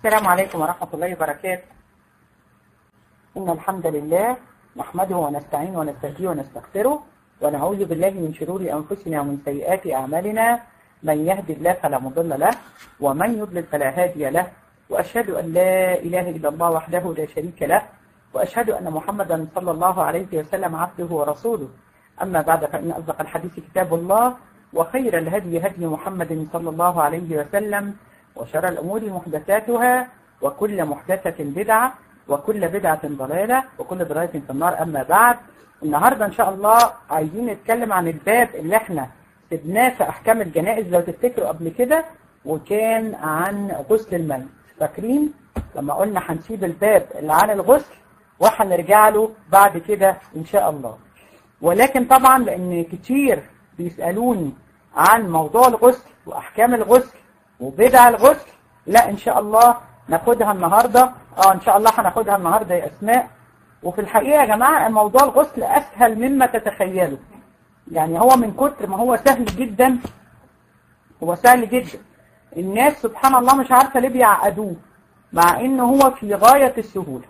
السلام عليكم ورحمة الله وبركاته إن الحمد لله نحمده ونستعين ونستهديه ونستغفره ونعوذ بالله من شرور أنفسنا ومن سيئات أعمالنا من يهد الله فلا مضل له ومن يضلل فلا هادي له وأشهد أن لا إله إلا الله وحده لا شريك له وأشهد أن محمدا صلى الله عليه وسلم عبده ورسوله أما بعد فإن أصدق الحديث كتاب الله وخير الهدي هدي محمد صلى الله عليه وسلم وشر الأمور محدثاتها وكل محدثة بدعة وكل بدعة ضلالة وكل ضلالة في النار أما بعد النهاردة إن شاء الله عايزين نتكلم عن الباب اللي احنا سبناه في أحكام الجنائز لو تفتكروا قبل كده وكان عن غسل الميت فاكرين لما قلنا هنسيب الباب اللي عن الغسل وهنرجع له بعد كده إن شاء الله ولكن طبعا لأن كتير بيسألوني عن موضوع الغسل وأحكام الغسل وبدع الغسل لا إن شاء الله ناخدها النهاردة اه إن شاء الله هناخدها النهاردة يا أسماء وفي الحقيقة يا جماعة الموضوع الغسل أسهل مما تتخيلوا يعني هو من كتر ما هو سهل جدا هو سهل جدا الناس سبحان الله مش عارفة ليه بيعقدوه مع إن هو في غاية السهولة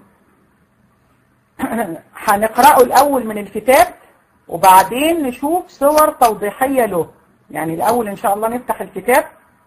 هنقرأه الأول من الكتاب وبعدين نشوف صور توضيحية له يعني الأول إن شاء الله نفتح الكتاب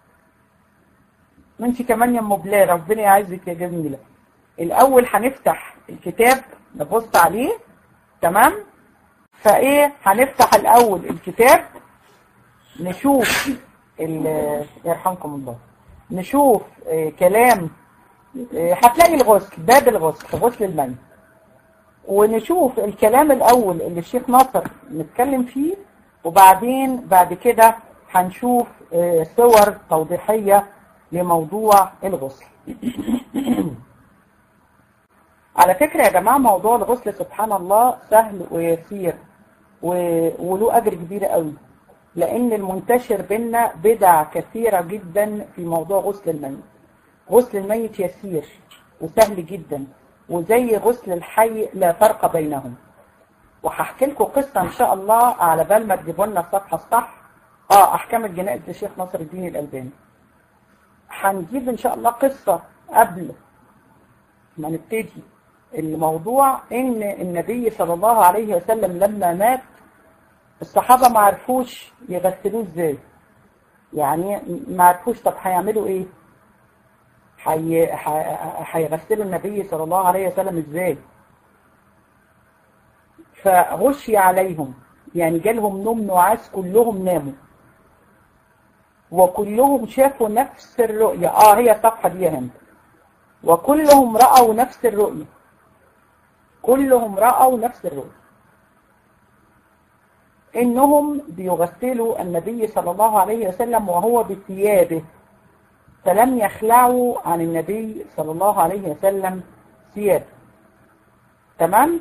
وانت كمان يا ام بلال ربنا يعزك يا جميلة الأول هنفتح الكتاب نبص عليه تمام فإيه هنفتح الأول الكتاب نشوف يرحمكم الله نشوف اه كلام اه هتلاقي الغسل باب الغسل غسل المني ونشوف الكلام الأول اللي الشيخ ناصر نتكلم فيه وبعدين بعد كده هنشوف اه صور توضيحية لموضوع الغسل على فكرة يا جماعة موضوع الغسل سبحان الله سهل ويسير وله أجر كبير قوي لأن المنتشر بينا بدع كثيرة جدا في موضوع غسل الميت غسل الميت يسير وسهل جدا وزي غسل الحي لا فرق بينهم وهحكي لكم قصة إن شاء الله على بال ما تجيبوا لنا الصفحة الصح اه أحكام الجنائز للشيخ ناصر الدين الألباني هنجيب إن شاء الله قصة قبل ما نبتدي الموضوع إن النبي صلى الله عليه وسلم لما مات الصحابة ما عرفوش يغسلوه إزاي يعني ما عرفوش طب هيعملوا إيه هيغسلوا النبي صلى الله عليه وسلم إزاي فغشي عليهم يعني جالهم نوم نعاس كلهم ناموا وكلهم شافوا نفس الرؤية اه هي الصفحة دي يا هند وكلهم رأوا نفس الرؤية كلهم رأوا نفس الرؤية إنهم بيغسلوا النبي صلى الله عليه وسلم وهو بثيابه فلم يخلعوا عن النبي صلى الله عليه وسلم ثيابه تمام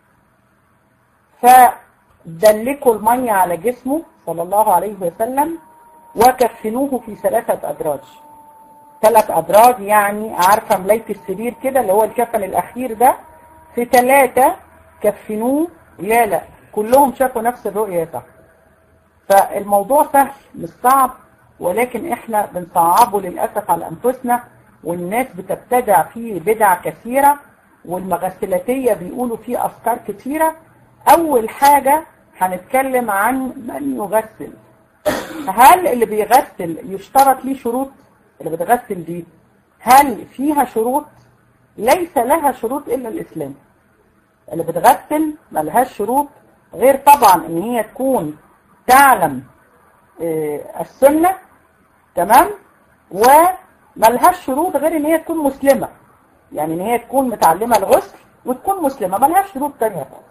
فدلكوا المية على جسمه صلى الله عليه وسلم وكفنوه في ثلاثة أدراج ثلاث أدراج يعني عارفة ملاية السرير كده اللي هو الكفن الأخير ده في ثلاثة كفنوه لا لا كلهم شافوا نفس الرؤية صح فالموضوع سهل مش صعب ولكن احنا بنصعبه للأسف على أنفسنا والناس بتبتدع فيه بدع كثيرة والمغسلاتية بيقولوا فيه أفكار كثيرة أول حاجة هنتكلم عن من يغسل هل اللي بيغسل يشترط ليه شروط اللي بتغسل دي هل فيها شروط ليس لها شروط إلا الإسلام اللي بتغسل ملهاش شروط غير طبعا ان هي تكون تعلم السنة تمام وملهاش شروط غير ان هي تكون مسلمة يعني ان هي تكون متعلمة الغسل وتكون مسلمة ملهاش شروط تانية خالص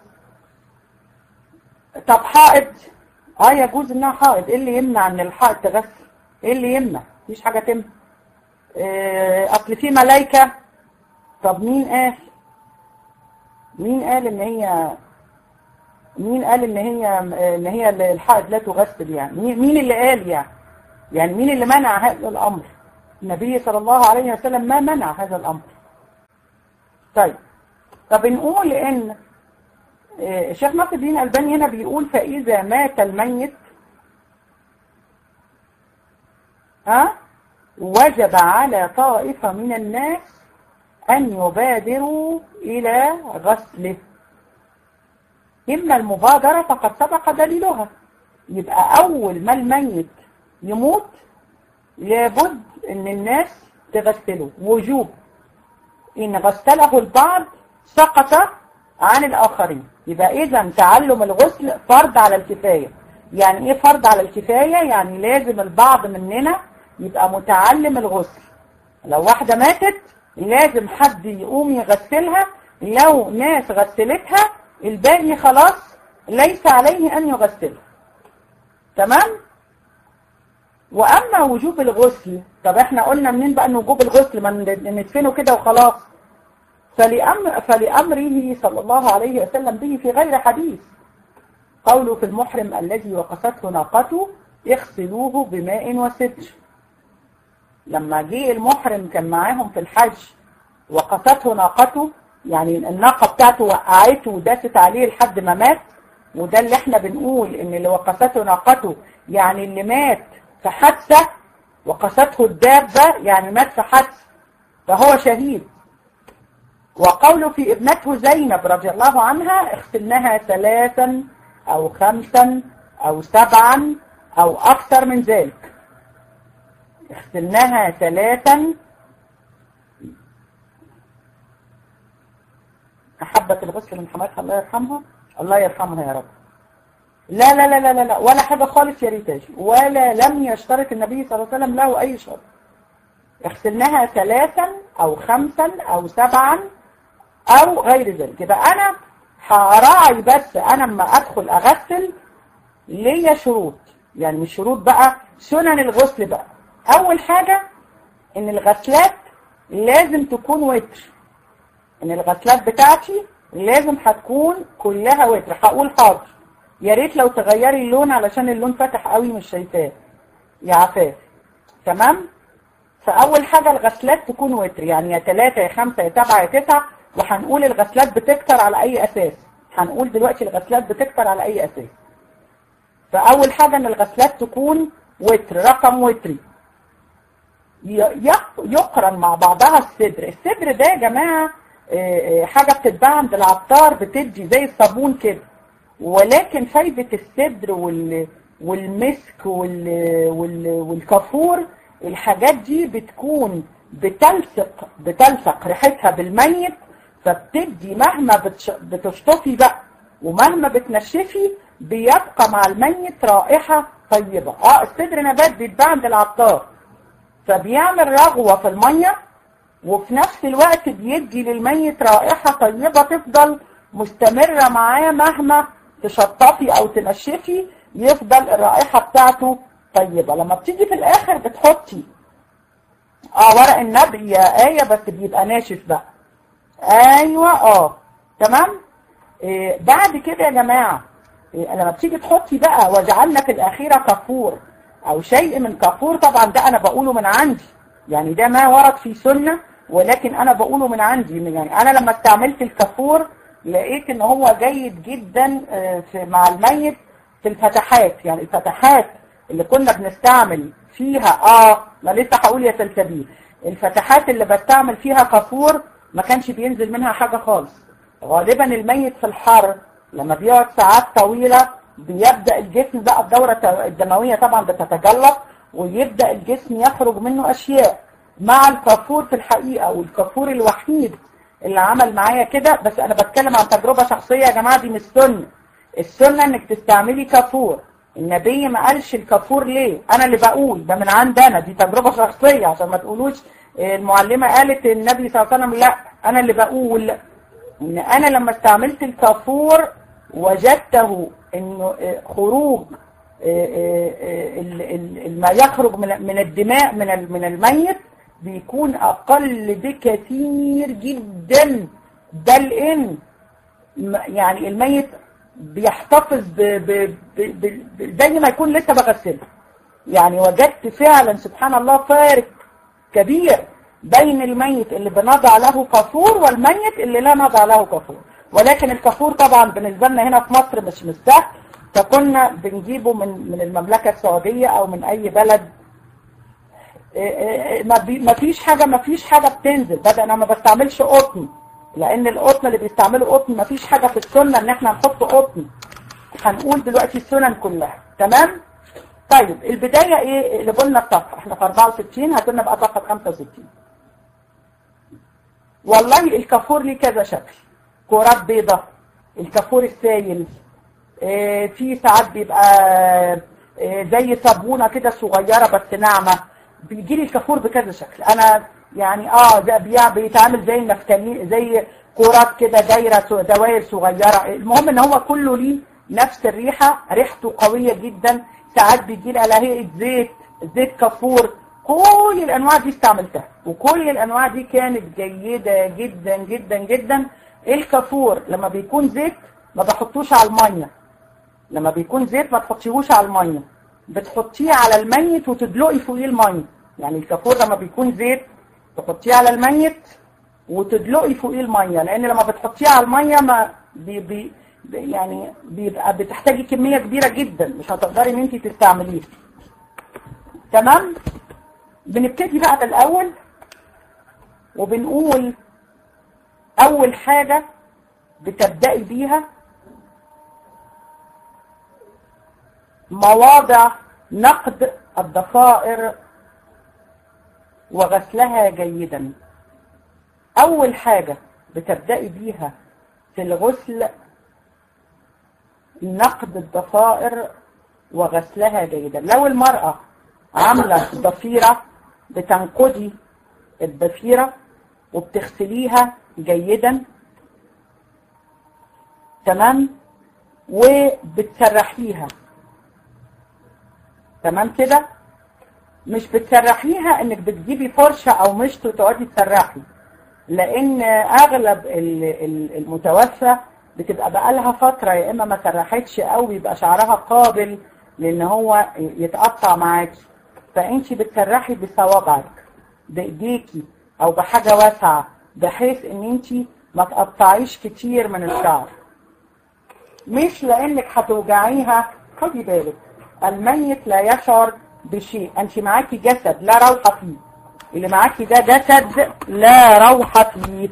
طب حائض اه يجوز انها حائض ايه اللي يمنع ان الحائض تغسل ايه اللي يمنع مفيش حاجة تمنع اه اصل في ملايكة طب مين قال مين قال ان هي مين قال ان هي ان هي الحائض لا تغسل يعني مين اللي قال يعني يعني مين اللي منع هذا الامر النبي صلى الله عليه وسلم ما منع هذا الامر طيب طب نقول ان الشيخ ناصر الدين الباني هنا بيقول فاذا مات الميت ها وجب على طائفة من الناس أن يبادروا إلى غسله إما المبادرة فقد سبق دليلها يبقى أول ما الميت يموت لابد أن الناس تغسله وجوب إن غسله البعض سقط عن الآخرين يبقى إذا تعلم الغسل فرض على الكفاية يعني إيه فرض على الكفاية يعني لازم البعض مننا يبقى متعلم الغسل لو واحدة ماتت لازم حد يقوم يغسلها لو ناس غسلتها الباقي خلاص ليس عليه أن يغسلها تمام وأما وجوب الغسل طب احنا قلنا منين بقى ان وجوب الغسل ما ندفنه كده وخلاص فلأمر فلأمره صلى الله عليه وسلم به في غير حديث قوله في المحرم الذي وقصته ناقته اغسلوه بماء وستر لما جه المحرم كان معاهم في الحج وقصته ناقته يعني الناقة بتاعته وقعته وداست عليه لحد ما مات وده اللي احنا بنقول ان اللي وقصته ناقته يعني اللي مات في حادثة وقصته الدابة يعني مات في حادثة فهو شهيد وقوله في ابنته زينب رضي الله عنها اغسلناها ثلاثا او خمسا او سبعا او اكثر من ذلك اغسلناها ثلاثا أحبت الغسل من حماتها الله يرحمها الله يرحمها يا رب لا لا لا لا لا, لا ولا حاجة خالص يا ريتاج ولا لم يشترط النبي صلى الله عليه وسلم له أي شرط اغسلناها ثلاثا أو خمسا أو سبعا أو غير ذلك يبقى أنا هراعي بس أنا لما أدخل أغسل ليا شروط يعني مش شروط بقى سنن الغسل بقى أول حاجة إن الغسلات لازم تكون وتر إن الغسلات بتاعتي لازم هتكون كلها وتر هقول حاضر يا ريت لو تغيري اللون علشان اللون فتح قوي مش شايفاه يا عفاف تمام فأول حاجة الغسلات تكون وتر يعني يا ثلاثة يا خمسة يا سبعة يا تسعة وهنقول الغسلات بتكتر على أي أساس هنقول دلوقتي الغسلات بتكتر على أي أساس فأول حاجة إن الغسلات تكون وتر رقم وتري يقرن مع بعضها الصدر الصدر ده يا جماعة حاجة بتتباع عند العطار بتدي زي الصابون كده ولكن فايدة الصدر وال والمسك وال وال والكافور الحاجات دي بتكون بتلصق بتلصق ريحتها بالميت فبتدي مهما بتش... بتشطفي بقى ومهما بتنشفي بيبقى مع الميت رائحة طيبة اه الصدر نبات بيتباع عند العطار فبيعمل رغوة في المية وفي نفس الوقت بيدي للميت رائحة طيبة تفضل مستمرة معاه مهما تشطفي او تنشفي يفضل الرائحة بتاعته طيبة لما بتيجي في الاخر بتحطي اه ورق النبي يا آية بس بيبقى ناشف بقى ايوه اه تمام إيه بعد كده يا جماعة إيه لما بتيجي تحطي بقى وجعلنا في الاخيرة كافور او شيء من كافور طبعا ده انا بقوله من عندي يعني ده ما ورد في سنة ولكن انا بقوله من عندي يعني انا لما استعملت الكافور لقيت ان هو جيد جدا في مع الميت في الفتحات يعني الفتحات اللي كنا بنستعمل فيها اه ما لسه هقول يا سلسبيل الفتحات اللي بستعمل فيها كافور ما كانش بينزل منها حاجة خالص غالبا الميت في الحر لما بيقعد ساعات طويلة بيبدأ الجسم بقى الدورة الدموية طبعا بتتجلط ويبدأ الجسم يخرج منه أشياء مع الكافور في الحقيقة والكافور الوحيد اللي عمل معايا كده بس أنا بتكلم عن تجربة شخصية يا جماعة دي مش سنة السنة إنك تستعملي كافور النبي ما قالش الكافور ليه أنا اللي بقول ده من عند أنا دي تجربة شخصية عشان ما تقولوش المعلمة قالت النبي صلى الله عليه وسلم لا أنا اللي بقول إن أنا لما استعملت الكافور وجدته إنه خروج ما يخرج من الدماء من من الميت بيكون أقل بكثير جدا بل إن يعني الميت بيحتفظ ب ب ب ب زي ما يكون لسه بغسله يعني وجدت فعلا سبحان الله فارق كبير بين الميت اللي بنضع له كافور والميت اللي لا نضع له كافور ولكن الكافور طبعا بالنسبة لنا هنا في مصر مش مستهل فكنا بنجيبه من من المملكة السعودية او من اي بلد ما فيش حاجة ما فيش حاجة بتنزل بدأ انا ما بستعملش قطن لان القطن اللي بيستعملوا قطن ما فيش حاجة في السنة ان احنا نحط قطن هنقول دلوقتي السنن كلها تمام طيب البداية ايه اللي قلنا الصفحة احنا في 64 هتقولنا بقى صفحة 65 والله الكافور ليه كذا شكل كرات بيضة الكافور السايل اه في ساعات بيبقى اه زي صابونة كده صغيرة بس ناعمة بيجي لي الكافور بكذا شكل انا يعني اه ده بيتعامل زي النفتالين زي كرات كده دايرة دوائر صغيرة المهم ان هو كله ليه نفس الريحة ريحته قوية جدا ساعات بيجي لي على هيئة زيت زيت كافور كل الانواع دي استعملتها وكل الانواع دي كانت جيدة جدا جدا جدا الكافور لما بيكون زيت ما بحطوش على المية لما بيكون زيت ما تحطيهوش على المية بتحطيه على الميت وتدلقي فوقيه المية يعني الكافور لما بيكون زيت تحطيه على الميت وتدلقي فوقيه المية لان لما بتحطيه على المية ما بي بي يعني بيبقى بتحتاجي كمية كبيرة جدا مش هتقدري ان انت تستعمليه تمام بنبتدي بقى من الاول وبنقول اول حاجة بتبدأي بيها مواضع نقد الضفائر وغسلها جيدا اول حاجة بتبدأي بيها في الغسل نقد الضفائر وغسلها جيدا لو المرأة عاملة ضفيرة بتنقضي الضفيرة وبتغسليها جيدا تمام وبتسرحيها تمام كده مش بتسرحيها انك بتجيبي فرشة او مشط وتقعدي تسرحي لان اغلب المتوفى بتبقى بقالها فترة يا اما ما سرحتش او يبقى شعرها قابل لان هو يتقطع معاكي فانت بتسرحي بصوابعك بايديكي او بحاجة واسعة بحيث ان انت ما تقطعيش كتير من الشعر مش لانك هتوجعيها خدي بالك الميت لا يشعر بشيء انت معاكي جسد لا روح فيه اللي معاكي ده جسد لا روح فيه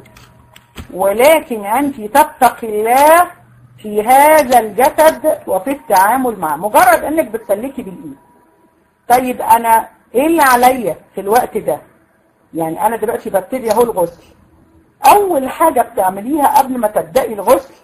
ولكن انت تتقي الله في هذا الجسد وفي التعامل معه مجرد انك بتسلكي بالايد طيب انا ايه اللي عليا في الوقت ده يعني انا دلوقتي ببتدي اهو الغسل اول حاجة بتعمليها قبل ما تبدأي الغسل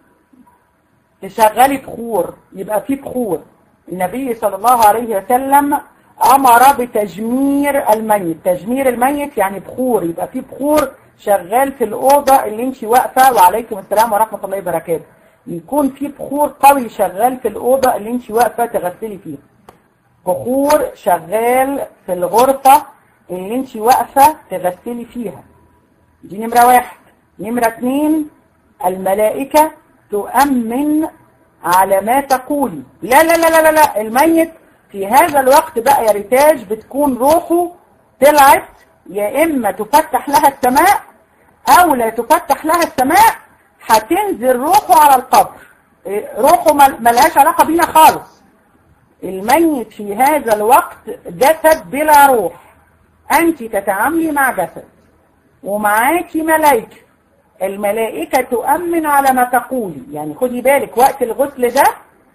تشغلي بخور يبقى في بخور النبي صلى الله عليه وسلم امر بتجمير الميت تجمير الميت يعني بخور يبقى في بخور شغال في الأوضة اللي انت واقفة وعليكم السلام ورحمة الله وبركاته يكون في بخور قوي شغال في الأوضة اللي انت واقفة تغسلي فيها بخور شغال في الغرفة اللي انت واقفة تغسلي فيها دي نمرة واحد نمرة اتنين الملائكة تؤمن على ما تقولي لا لا لا لا لا الميت في هذا الوقت بقى يا ريتاج بتكون روحه طلعت يا إما تفتح لها السماء أو لا تفتح لها السماء هتنزل روحه على القبر روحه ملهاش علاقة بينا خالص الميت في هذا الوقت جسد بلا روح أنت تتعاملي مع جسد ومعاكي ملائكة الملائكة تؤمن على ما تقولي يعني خدي بالك وقت الغسل ده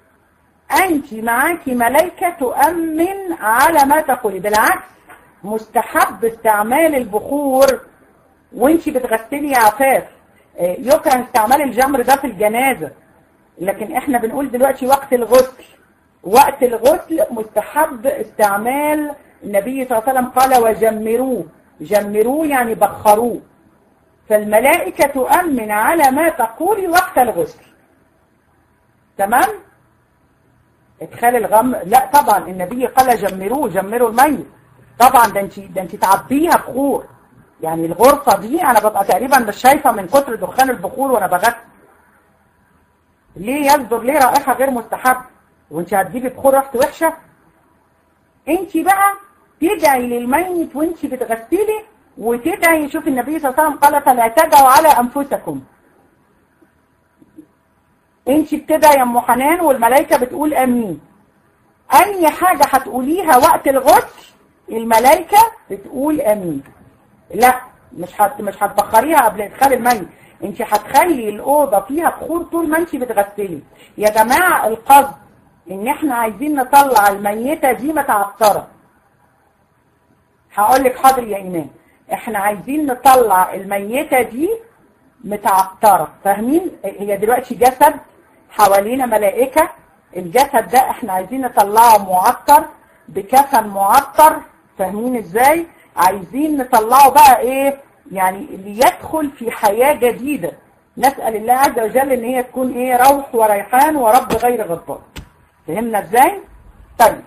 أنت معاكي ملائكة تؤمن على ما تقولي بالعكس مستحب استعمال البخور وانت بتغسلي عفاف يكره استعمال الجمر ده في الجنازة لكن احنا بنقول دلوقتي وقت الغسل وقت الغسل مستحب استعمال النبي صلى الله عليه وسلم قال وجمروه جمروه يعني بخروه فالملائكة تؤمن على ما تقولي وقت الغسل تمام ادخال الغم لا طبعا النبي قال جمروه جمروا الميت طبعا ده انت ده انت تعبيها بخور يعني الغرفة دي انا ببقى تقريبا مش شايفة من كتر دخان البخور وانا بغسل ليه يصدر ليه رائحة غير مستحب وانت هتجيبي بخور ريحته وحشة انت بقى تدعي للميت وانت بتغسلي وتدعي شوف النبي صلى الله عليه وسلم قال فلا تدعوا على انفسكم انت بتدعي يا ام حنان والملائكة بتقول امين اي حاجة هتقوليها وقت الغسل الملائكة بتقول امين لا مش هت مش هتبخريها قبل ادخال الميت انت هتخلي الاوضه فيها بخور طول ما انت بتغسلي يا جماعه القصد ان احنا عايزين نطلع الميته دي متعطره هقول لك حاضر يا ايمان احنا عايزين نطلع الميته دي متعطره فاهمين هي دلوقتي جسد حوالينا ملائكه الجسد ده احنا عايزين نطلعه معطر بكفن معطر فاهمين ازاي عايزين نطلعه بقى ايه يعني ليدخل في حياة جديدة نسأل الله عز وجل ان هي تكون ايه روح وريحان ورب غير غضبان فهمنا ازاي طيب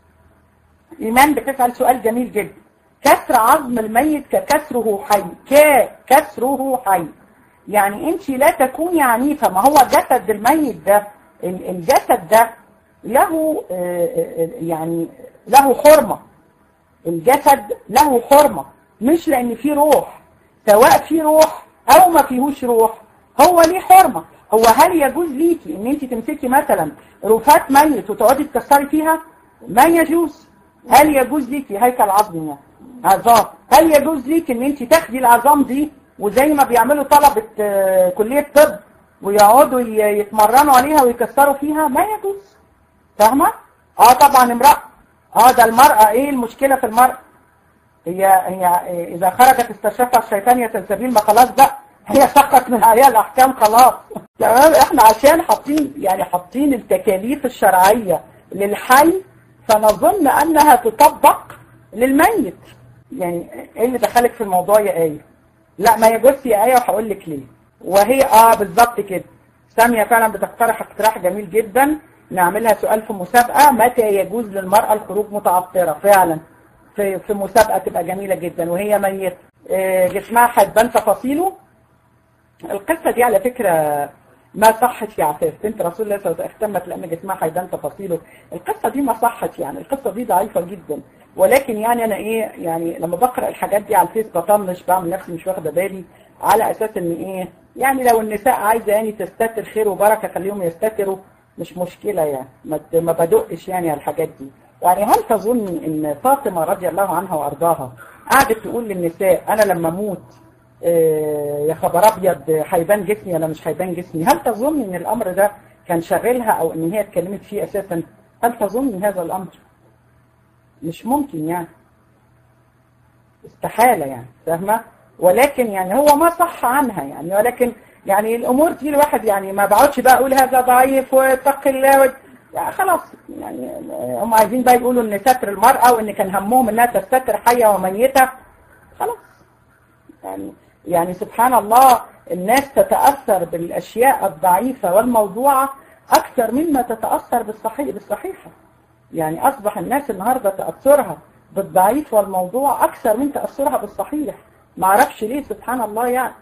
ايمان بتسأل سؤال جميل جدا كسر عظم الميت ككسره حي ككسره حي يعني انت لا تكوني عنيفة ما هو جسد الميت ده الجسد ده له يعني له حرمة الجسد له حرمة مش لان فيه روح سواء فيه روح او ما فيهوش روح هو ليه حرمة هو هل يجوز ليكي ان انت تمسكي مثلا رفات ميت وتقعدي تكسري فيها ما يجوز هل يجوز ليكي هيكل عظمي يعني عظام هل يجوز ليكي ان انت تاخدي العظام دي وزي ما بيعملوا طلبة كلية طب ويقعدوا يتمرنوا عليها ويكسروا فيها ما يجوز فاهمة؟ اه طبعا امرأة اه ده المرأة ايه المشكلة في المرأة هي هي اذا خرجت استشفى الشيطان يتسبيل ما خلاص بقى هي سقط من عليها الاحكام خلاص تمام احنا عشان حاطين يعني حاطين التكاليف الشرعية للحي فنظن انها تطبق للميت يعني ايه اللي دخلك في الموضوع يا ايه لا ما يجوز يا ايه وهقول لك ليه وهي اه بالظبط كده سامية فعلا بتقترح اقتراح جميل جدا نعملها سؤال في مسابقة متى يجوز للمرأة الخروج متعطرة فعلا في في مسابقة تبقى جميلة جدا وهي ميتة جسمها هتبان تفاصيله القصة دي على فكرة ما صحت يا عفاف بنت رسول الله صلى الله عليه وسلم اختمت لأن جسمها هيبان تفاصيله القصة دي ما صحت يعني القصة دي ضعيفة جدا ولكن يعني أنا إيه يعني لما بقرأ الحاجات دي على الفيس بطنش بعمل نفسي مش واخدة بالي على أساس إن إيه يعني لو النساء عايزة يعني تستتر خير وبركة خليهم يستتروا مش مشكلة يعني ما بدقش يعني على الحاجات دي يعني هل تظني ان فاطمة رضي الله عنها وارضاها قعدت تقول للنساء انا لما اموت اه يا خبر ابيض هيبان جسمي ولا مش هيبان جسمي هل تظني ان الامر ده كان شاغلها او ان هي اتكلمت فيه اساسا هل تظني هذا الامر مش ممكن يعني استحالة يعني فاهمة ولكن يعني هو ما صح عنها يعني ولكن يعني الامور دي الواحد يعني ما بقعدش بقى اقول هذا ضعيف واتق الله يعني خلاص يعني هم عايزين بقى يقولوا ان ستر المرأة وان كان همهم انها تستتر حية وميتة خلاص يعني يعني سبحان الله الناس تتأثر بالاشياء الضعيفة والموضوعة اكثر مما تتأثر بالصحيح بالصحيحة يعني اصبح الناس النهاردة تأثرها بالضعيف والموضوع اكثر من تأثرها بالصحيح معرفش ليه سبحان الله يعني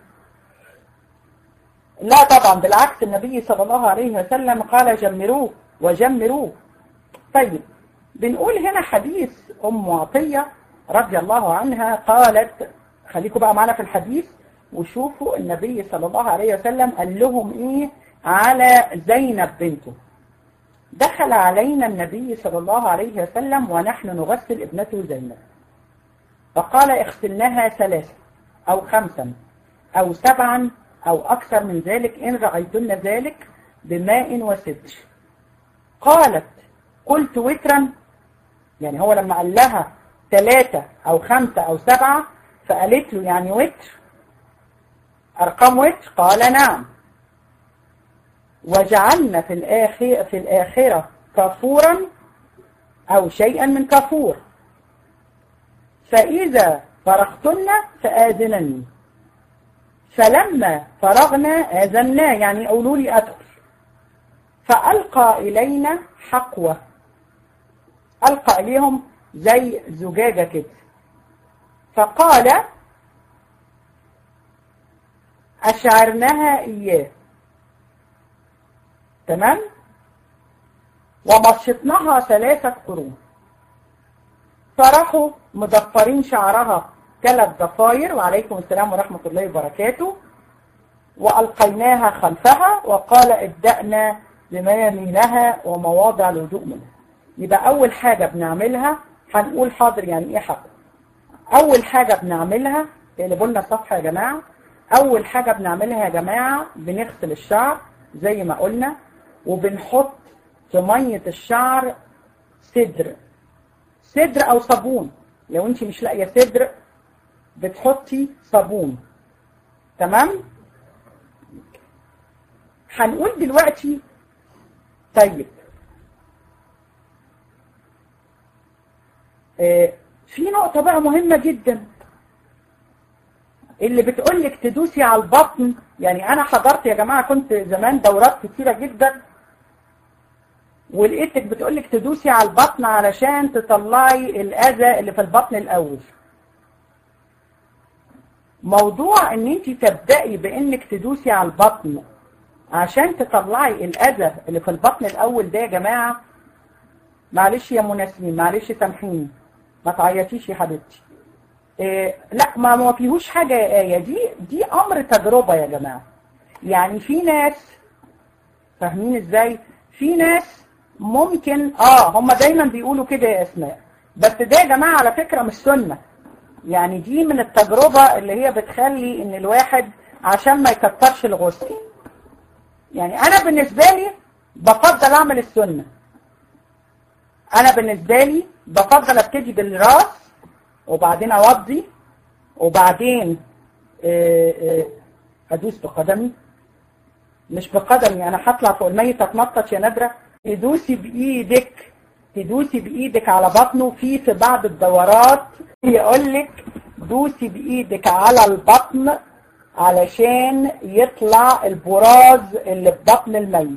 لا طبعا بالعكس النبي صلى الله عليه وسلم قال جمروه وجمروه طيب بنقول هنا حديث أم عطية رضي الله عنها قالت خليكم بقى معنا في الحديث وشوفوا النبي صلى الله عليه وسلم قال لهم ايه على زينب بنته دخل علينا النبي صلى الله عليه وسلم ونحن نغسل ابنته زينب فقال اغسلناها ثلاثة أو خمسا أو سبعا أو أكثر من ذلك إن رأيتن ذلك بماء وسدر قالت قلت وترا يعني هو لما قال لها ثلاثة أو خمسة أو سبعة فقالت له يعني وتر أرقام وتر قال نعم وجعلنا في الآخرة, في الآخرة كافورا أو شيئا من كافور فإذا فرغتن فآذنني فلما فرغنا آذنا يعني قولوا لي أدخل فألقى إلينا حقوة ألقى إليهم زي زجاجة كده فقال أشعرناها إياه تمام ومشطناها ثلاثة قرون فراحوا مضفرين شعرها ثلاث ضفاير وعليكم السلام ورحمة الله وبركاته وألقيناها خلفها وقال ابدأنا بميامينها ومواضع الوضوء منها يبقى أول حاجة بنعملها هنقول حاضر يعني ايه حاضر اول حاجة بنعملها اقلبوا لنا الصفحة يا جماعة اول حاجة بنعملها يا جماعة بنغسل الشعر زي ما قلنا وبنحط في مية الشعر سدر سدر او صابون لو انت مش لاقية سدر بتحطي صابون تمام هنقول دلوقتي طيب آه في نقطة بقى مهمة جدا اللي بتقولك تدوسي على البطن يعني انا حضرت يا جماعة كنت زمان دورات كتيرة جدا ولقيتك بتقولك تدوسي على البطن علشان تطلعي الاذى اللي في البطن الاول موضوع ان انت تبدأي بانك تدوسي على البطن عشان تطلعي الاذى اللي في البطن الاول ده يا جماعة معلش يا مناسبين معلش سامحيني ما تعيطيش يا حبيبتي إيه لا ما ما فيهوش حاجة يا آية دي دي امر تجربة يا جماعة يعني في ناس فاهمين ازاي في ناس ممكن اه هم دايما بيقولوا كده يا اسماء بس ده يا جماعة على فكرة مش سنة يعني دي من التجربة اللي هي بتخلي ان الواحد عشان ما يكترش الغسل يعني انا بالنسبة لي بفضل اعمل السنة انا بالنسبة لي بفضل ابتدي بالراس وبعدين اوضي وبعدين ادوس بقدمي مش بقدمي انا هطلع فوق الميت اتنطط يا نادرة تدوسي بايدك تدوسي بايدك على بطنه في في بعض الدورات يقول لك دوسي بايدك على البطن علشان يطلع البراز اللي في بطن الميت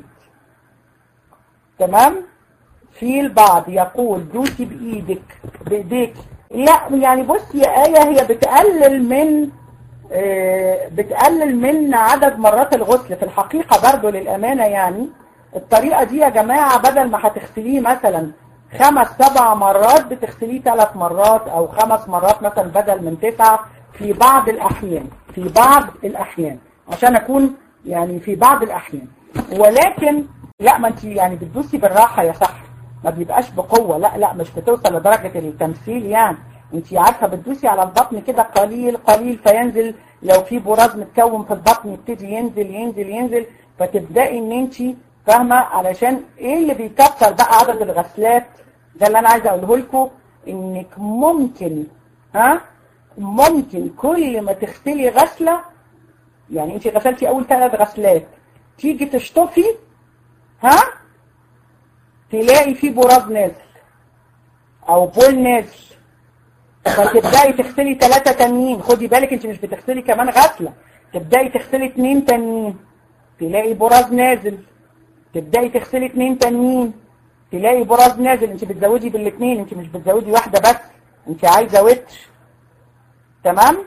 تمام في البعض يقول دوسي بايدك بايديك لا يعني بصي يا آية هي بتقلل من آه بتقلل من عدد مرات الغسل في الحقيقة برضو للأمانة يعني الطريقة دي يا جماعة بدل ما هتغسليه مثلا خمس سبع مرات بتغسليه ثلاث مرات او خمس مرات مثلا بدل من تسعة في بعض الأحيان في بعض الأحيان عشان أكون يعني في بعض الأحيان ولكن لا ما انت يعني بتدوسي بالراحة يا صح ما بيبقاش بقوة لا لا مش بتوصل لدرجة التمثيل يعني انت عارفة بتدوسي على البطن كده قليل قليل فينزل لو في براز متكون في البطن يبتدي ينزل ينزل ينزل فتبدأي ان انت فاهمة علشان ايه اللي بيكسر بقى عدد الغسلات ده اللي انا عايزة اقوله لكم انك ممكن ها ممكن كل ما تغسلي غسلة يعني انت غسلتي اول ثلاث غسلات تيجي تشطفي ها تلاقي في براز نازل او بول نازل فتبدأي تغسلي ثلاثة تانيين خدي بالك انت مش بتغسلي كمان غسلة تبدأي تغسلي اتنين تانيين تلاقي براز نازل تبدأي تغسلي اتنين تانيين تلاقي براز نازل انت بتزودي بالاتنين انت مش بتزودي واحدة بس انت عايزة وتر تمام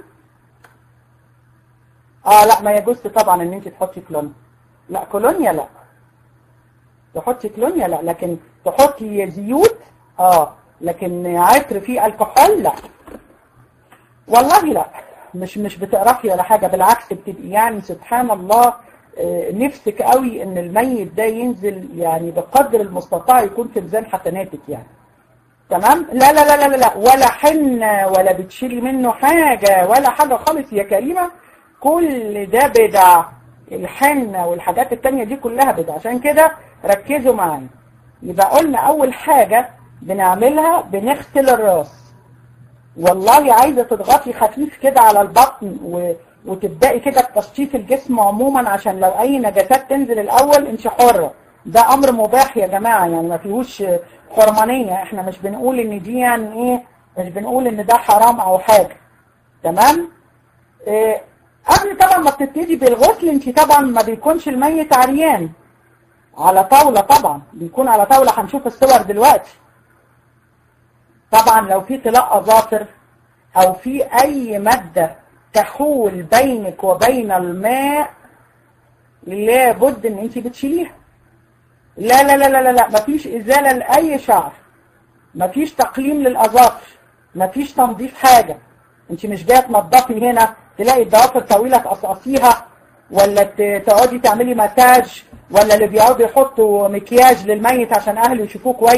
اه لا ما يجوز طبعا ان انت تحطي كلونيا لا كولونيا لا تحطي كلونيا لا لكن تحطي زيوت اه لكن عطر فيه الكحول لا والله لا مش مش بتقرفي ولا حاجة بالعكس بتبقي يعني سبحان الله آه نفسك قوي ان الميت ده ينزل يعني بقدر المستطاع يكون في ميزان حسناتك يعني تمام لا لا لا لا لا ولا حنة ولا بتشيلي منه حاجة ولا حاجة خالص يا كريمة كل ده بدع الحنة والحاجات التانية دي كلها بدع عشان كده ركزوا معايا يبقى قلنا اول حاجة بنعملها بنغسل الراس والله عايزة تضغطي خفيف كده على البطن و... وتبدأي كده بتشطيف الجسم عموما عشان لو اي نجاسات تنزل الاول انت حرة ده امر مباح يا جماعة يعني ما فيهوش حرمانية احنا مش بنقول ان دي يعني ايه مش بنقول ان ده حرام او حاجة تمام إيه قبل طبعا ما بتبتدي بالغسل انت طبعا ما بيكونش الميت عريان على طاولة طبعا بيكون على طاولة هنشوف الصور دلوقتي طبعا لو في طلاء اظافر او في اي مادة تحول بينك وبين الماء لابد ان انت بتشيليها لا لا لا لا لا مفيش ازالة لاي شعر مفيش تقليم للاظافر مفيش تنظيف حاجة انت مش جايه تنظفي هنا تلاقي الضوافر طويلة تقصقصيها ولا تقعدي تعملي مساج ولا اللي بيقعدوا يحطوا مكياج للميت عشان اهله يشوفوه كويس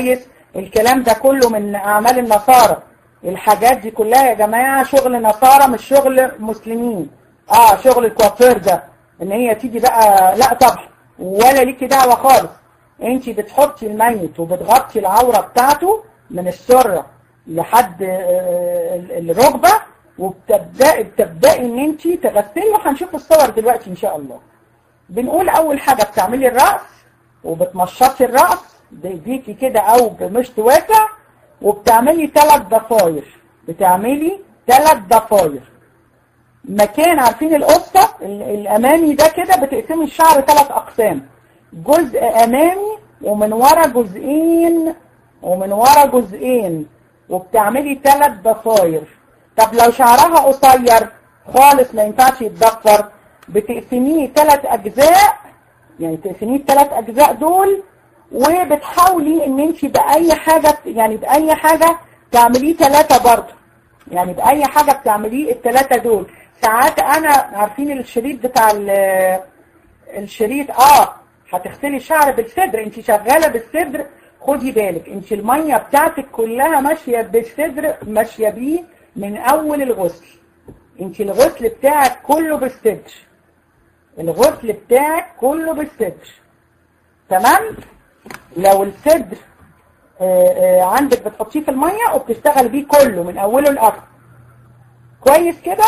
الكلام ده كله من اعمال النصارى الحاجات دي كلها يا جماعة شغل نصارى مش شغل مسلمين اه شغل الكوافير ده ان هي تيجي بقى لا طبعا ولا ليكي دعوة خالص انت بتحطي الميت وبتغطي العورة بتاعته من السرة لحد الركبة وبتبدأي بتبدأي ان انت تغسلي وهنشوف الصور دلوقتي ان شاء الله بنقول اول حاجة بتعملي الرأس وبتمشطي الرأس بايديكي كده او بمشط واسع وبتعملي ثلاث ضفاير بتعملي ثلاث ضفاير مكان عارفين القصة الامامي ده كده بتقسمي الشعر ثلاث اقسام جزء امامي ومن ورا جزئين ومن ورا جزئين وبتعملي ثلاث ضفاير طب لو شعرها قصير خالص ما ينفعش يتضفر بتقسميه ثلاث اجزاء يعني تقسميه الثلاث اجزاء دول وبتحاولي ان انت باي حاجة يعني باي حاجة تعمليه ثلاثة برضه يعني باي حاجة بتعمليه الثلاثة دول ساعات انا عارفين الشريط بتاع الشريط اه هتغسلي الشعر بالصدر انت شغالة بالصدر خدي بالك انت المية بتاعتك كلها ماشية بالصدر ماشية بيه من اول الغسل انت الغسل بتاعك كله بالصدر الغسل بتاعك كله بالصدر تمام لو الصدر عندك بتحطيه في المية وبتشتغل بيه كله من اوله لاخره كويس كده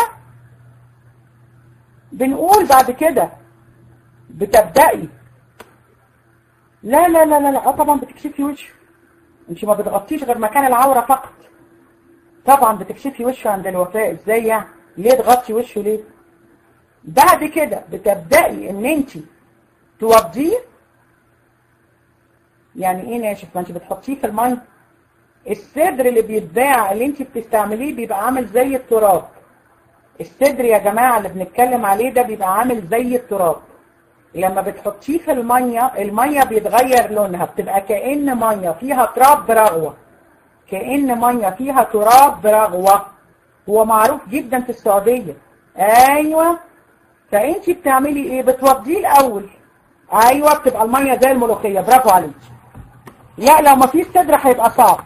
بنقول بعد كده بتبدأي لا لا لا لا لا طبعا بتكشفي وشه انت ما بتغطيش غير مكان العورة فقط طبعا بتكشفي وشه عند الوفاء ازاي يعني ليه تغطي وشه ليه بعد كده بتبدأي ان انت توضيه يعني ايه ناشف ما انت بتحطيه في الميه الصدر اللي بيتباع اللي انت بتستعمليه بيبقى عامل زي التراب الصدر يا جماعة اللي بنتكلم عليه ده بيبقى عامل زي التراب لما بتحطيه في المية المية بيتغير لونها بتبقى كأن مية فيها تراب برغوة كأن مية فيها تراب برغوة هو معروف جدا في السعودية ايوه فانت بتعملي ايه بتوضيه الاول ايوه بتبقى المية زي الملوخية برافو عليك لا لو ما فيش صدر هيبقى صعب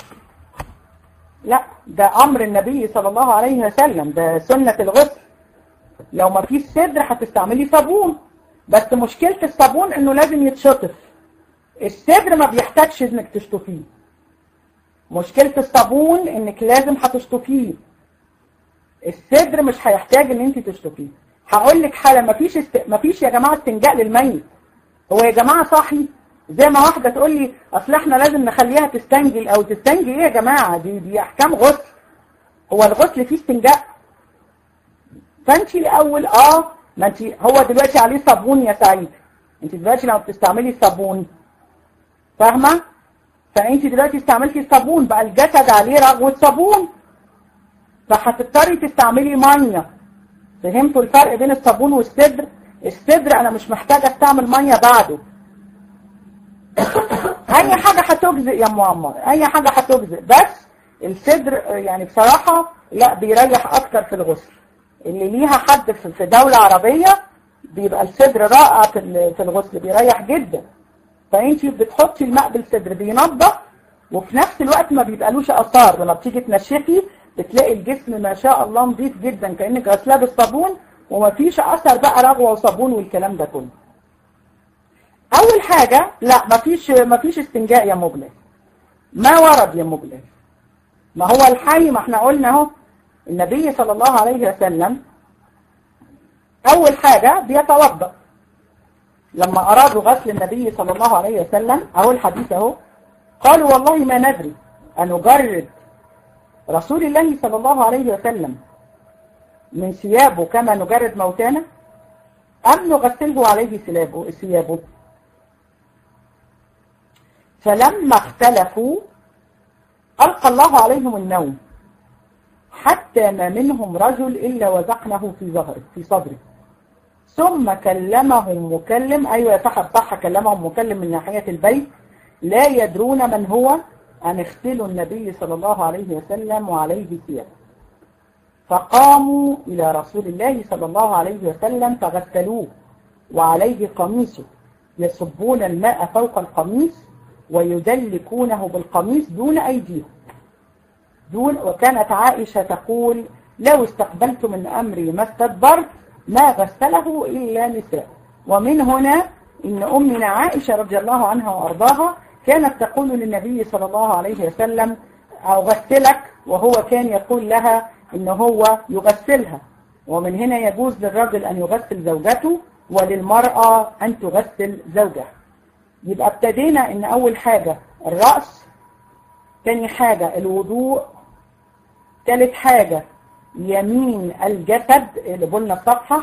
لا ده امر النبي صلى الله عليه وسلم ده سنة الغسل لو ما فيش صدر هتستعملي صابون بس مشكلة الصابون انه لازم يتشطف الصدر ما بيحتاجش انك تشطفيه مشكلة الصابون انك لازم هتشطفيه الصدر مش هيحتاج ان انت تشطفيه هقول لك حاله مفيش است... مفيش يا جماعه استنجاء للميت هو يا جماعه صاحي زي ما واحده تقول لي اصل احنا لازم نخليها تستنجي او تستنجي ايه يا جماعه دي دي احكام غسل هو الغسل فيه استنجاء فانت الاول اه ما انت هو دلوقتي عليه صابون يا سعيد انت دلوقتي لما بتستعملي الصابون فاهمه فانت دلوقتي استعملتي الصابون بقى الجسد عليه رغوه صابون فهتضطري تستعملي ميه فهمتوا الفرق بين الصابون والصدر الصدر انا مش محتاجه استعمل ميه بعده اي حاجه هتجزئ يا معمر اي حاجه هتجزئ بس الصدر يعني بصراحه لا بيريح اكتر في الغسل اللي ليها حد في دوله عربيه بيبقى الصدر رائع في في الغسل بيريح جدا فانت بتحطي الماء بالصدر بينضف وفي نفس الوقت ما بيبقالوش اثار لما بتيجي تنشفي بتلاقي الجسم ما شاء الله نظيف جدا كأنك غسلاه بالصابون ومفيش اثر بقى رغوة وصابون والكلام ده كله اول حاجة لا مفيش مفيش استنجاء يا مبلغ ما ورد يا مبلغ ما هو الحي ما احنا قلنا اهو النبي صلى الله عليه وسلم اول حاجة بيتوضا لما ارادوا غسل النبي صلى الله عليه وسلم اهو الحديث اهو قالوا والله ما ندري ان نجرد رسول الله صلى الله عليه وسلم من ثيابه كما نجرد موتانا أم نغسله عليه ثيابه ثيابه فلما اختلفوا ألقى الله عليهم النوم حتى ما منهم رجل إلا وزقنه في ظهره في صدره ثم كلمهم مكلم أيوة صح صح كلمهم مكلم من ناحية البيت لا يدرون من هو أن اغسلوا النبي صلى الله عليه وسلم وعليه ثياب فقاموا إلى رسول الله صلى الله عليه وسلم فغسلوه وعليه قميصه يصبون الماء فوق القميص ويدلكونه بالقميص دون أيديهم دون وكانت عائشة تقول لو استقبلت من أمري ما استدبرت ما غسله إلا نساء ومن هنا إن أمنا عائشة رضي الله عنها وأرضاها كانت تقول للنبي صلى الله عليه وسلم أغسلك وهو كان يقول لها إن هو يغسلها ومن هنا يجوز للرجل أن يغسل زوجته وللمرأة أن تغسل زوجها يبقى ابتدينا إن أول حاجة الرأس تاني حاجة الوضوء ثالث حاجة يمين الجسد اللي قلنا الصفحة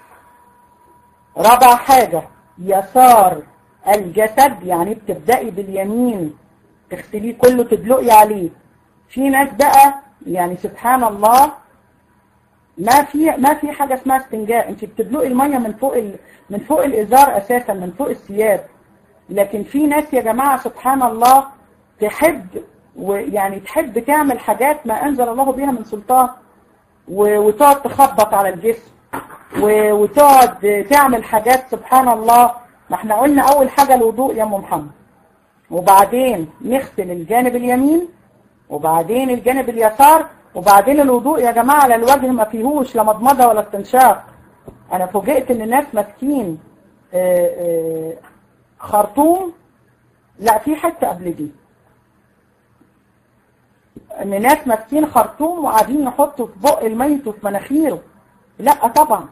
رابع حاجة يسار الجسد يعني بتبدأي باليمين تغسليه كله تدلقي عليه في ناس بقى يعني سبحان الله ما في ما في حاجة اسمها استنجاء انت بتدلقي المية من فوق ال... من فوق الازار اساسا من فوق الثياب لكن في ناس يا جماعة سبحان الله تحب ويعني تحب تعمل حاجات ما انزل الله بها من سلطان وتقعد تخبط على الجسم وتقعد تعمل حاجات سبحان الله ما احنا قلنا اول حاجة الوضوء يا ام محمد وبعدين نغسل الجانب اليمين وبعدين الجانب اليسار وبعدين الوضوء يا جماعة على الوجه ما فيهوش لا مضمضة ولا استنشاق انا فوجئت ان الناس ماسكين خرطوم لا في حتة قبل دي ان ناس ماسكين خرطوم وقاعدين يحطوا في بق الميت وفي مناخيره لا طبعا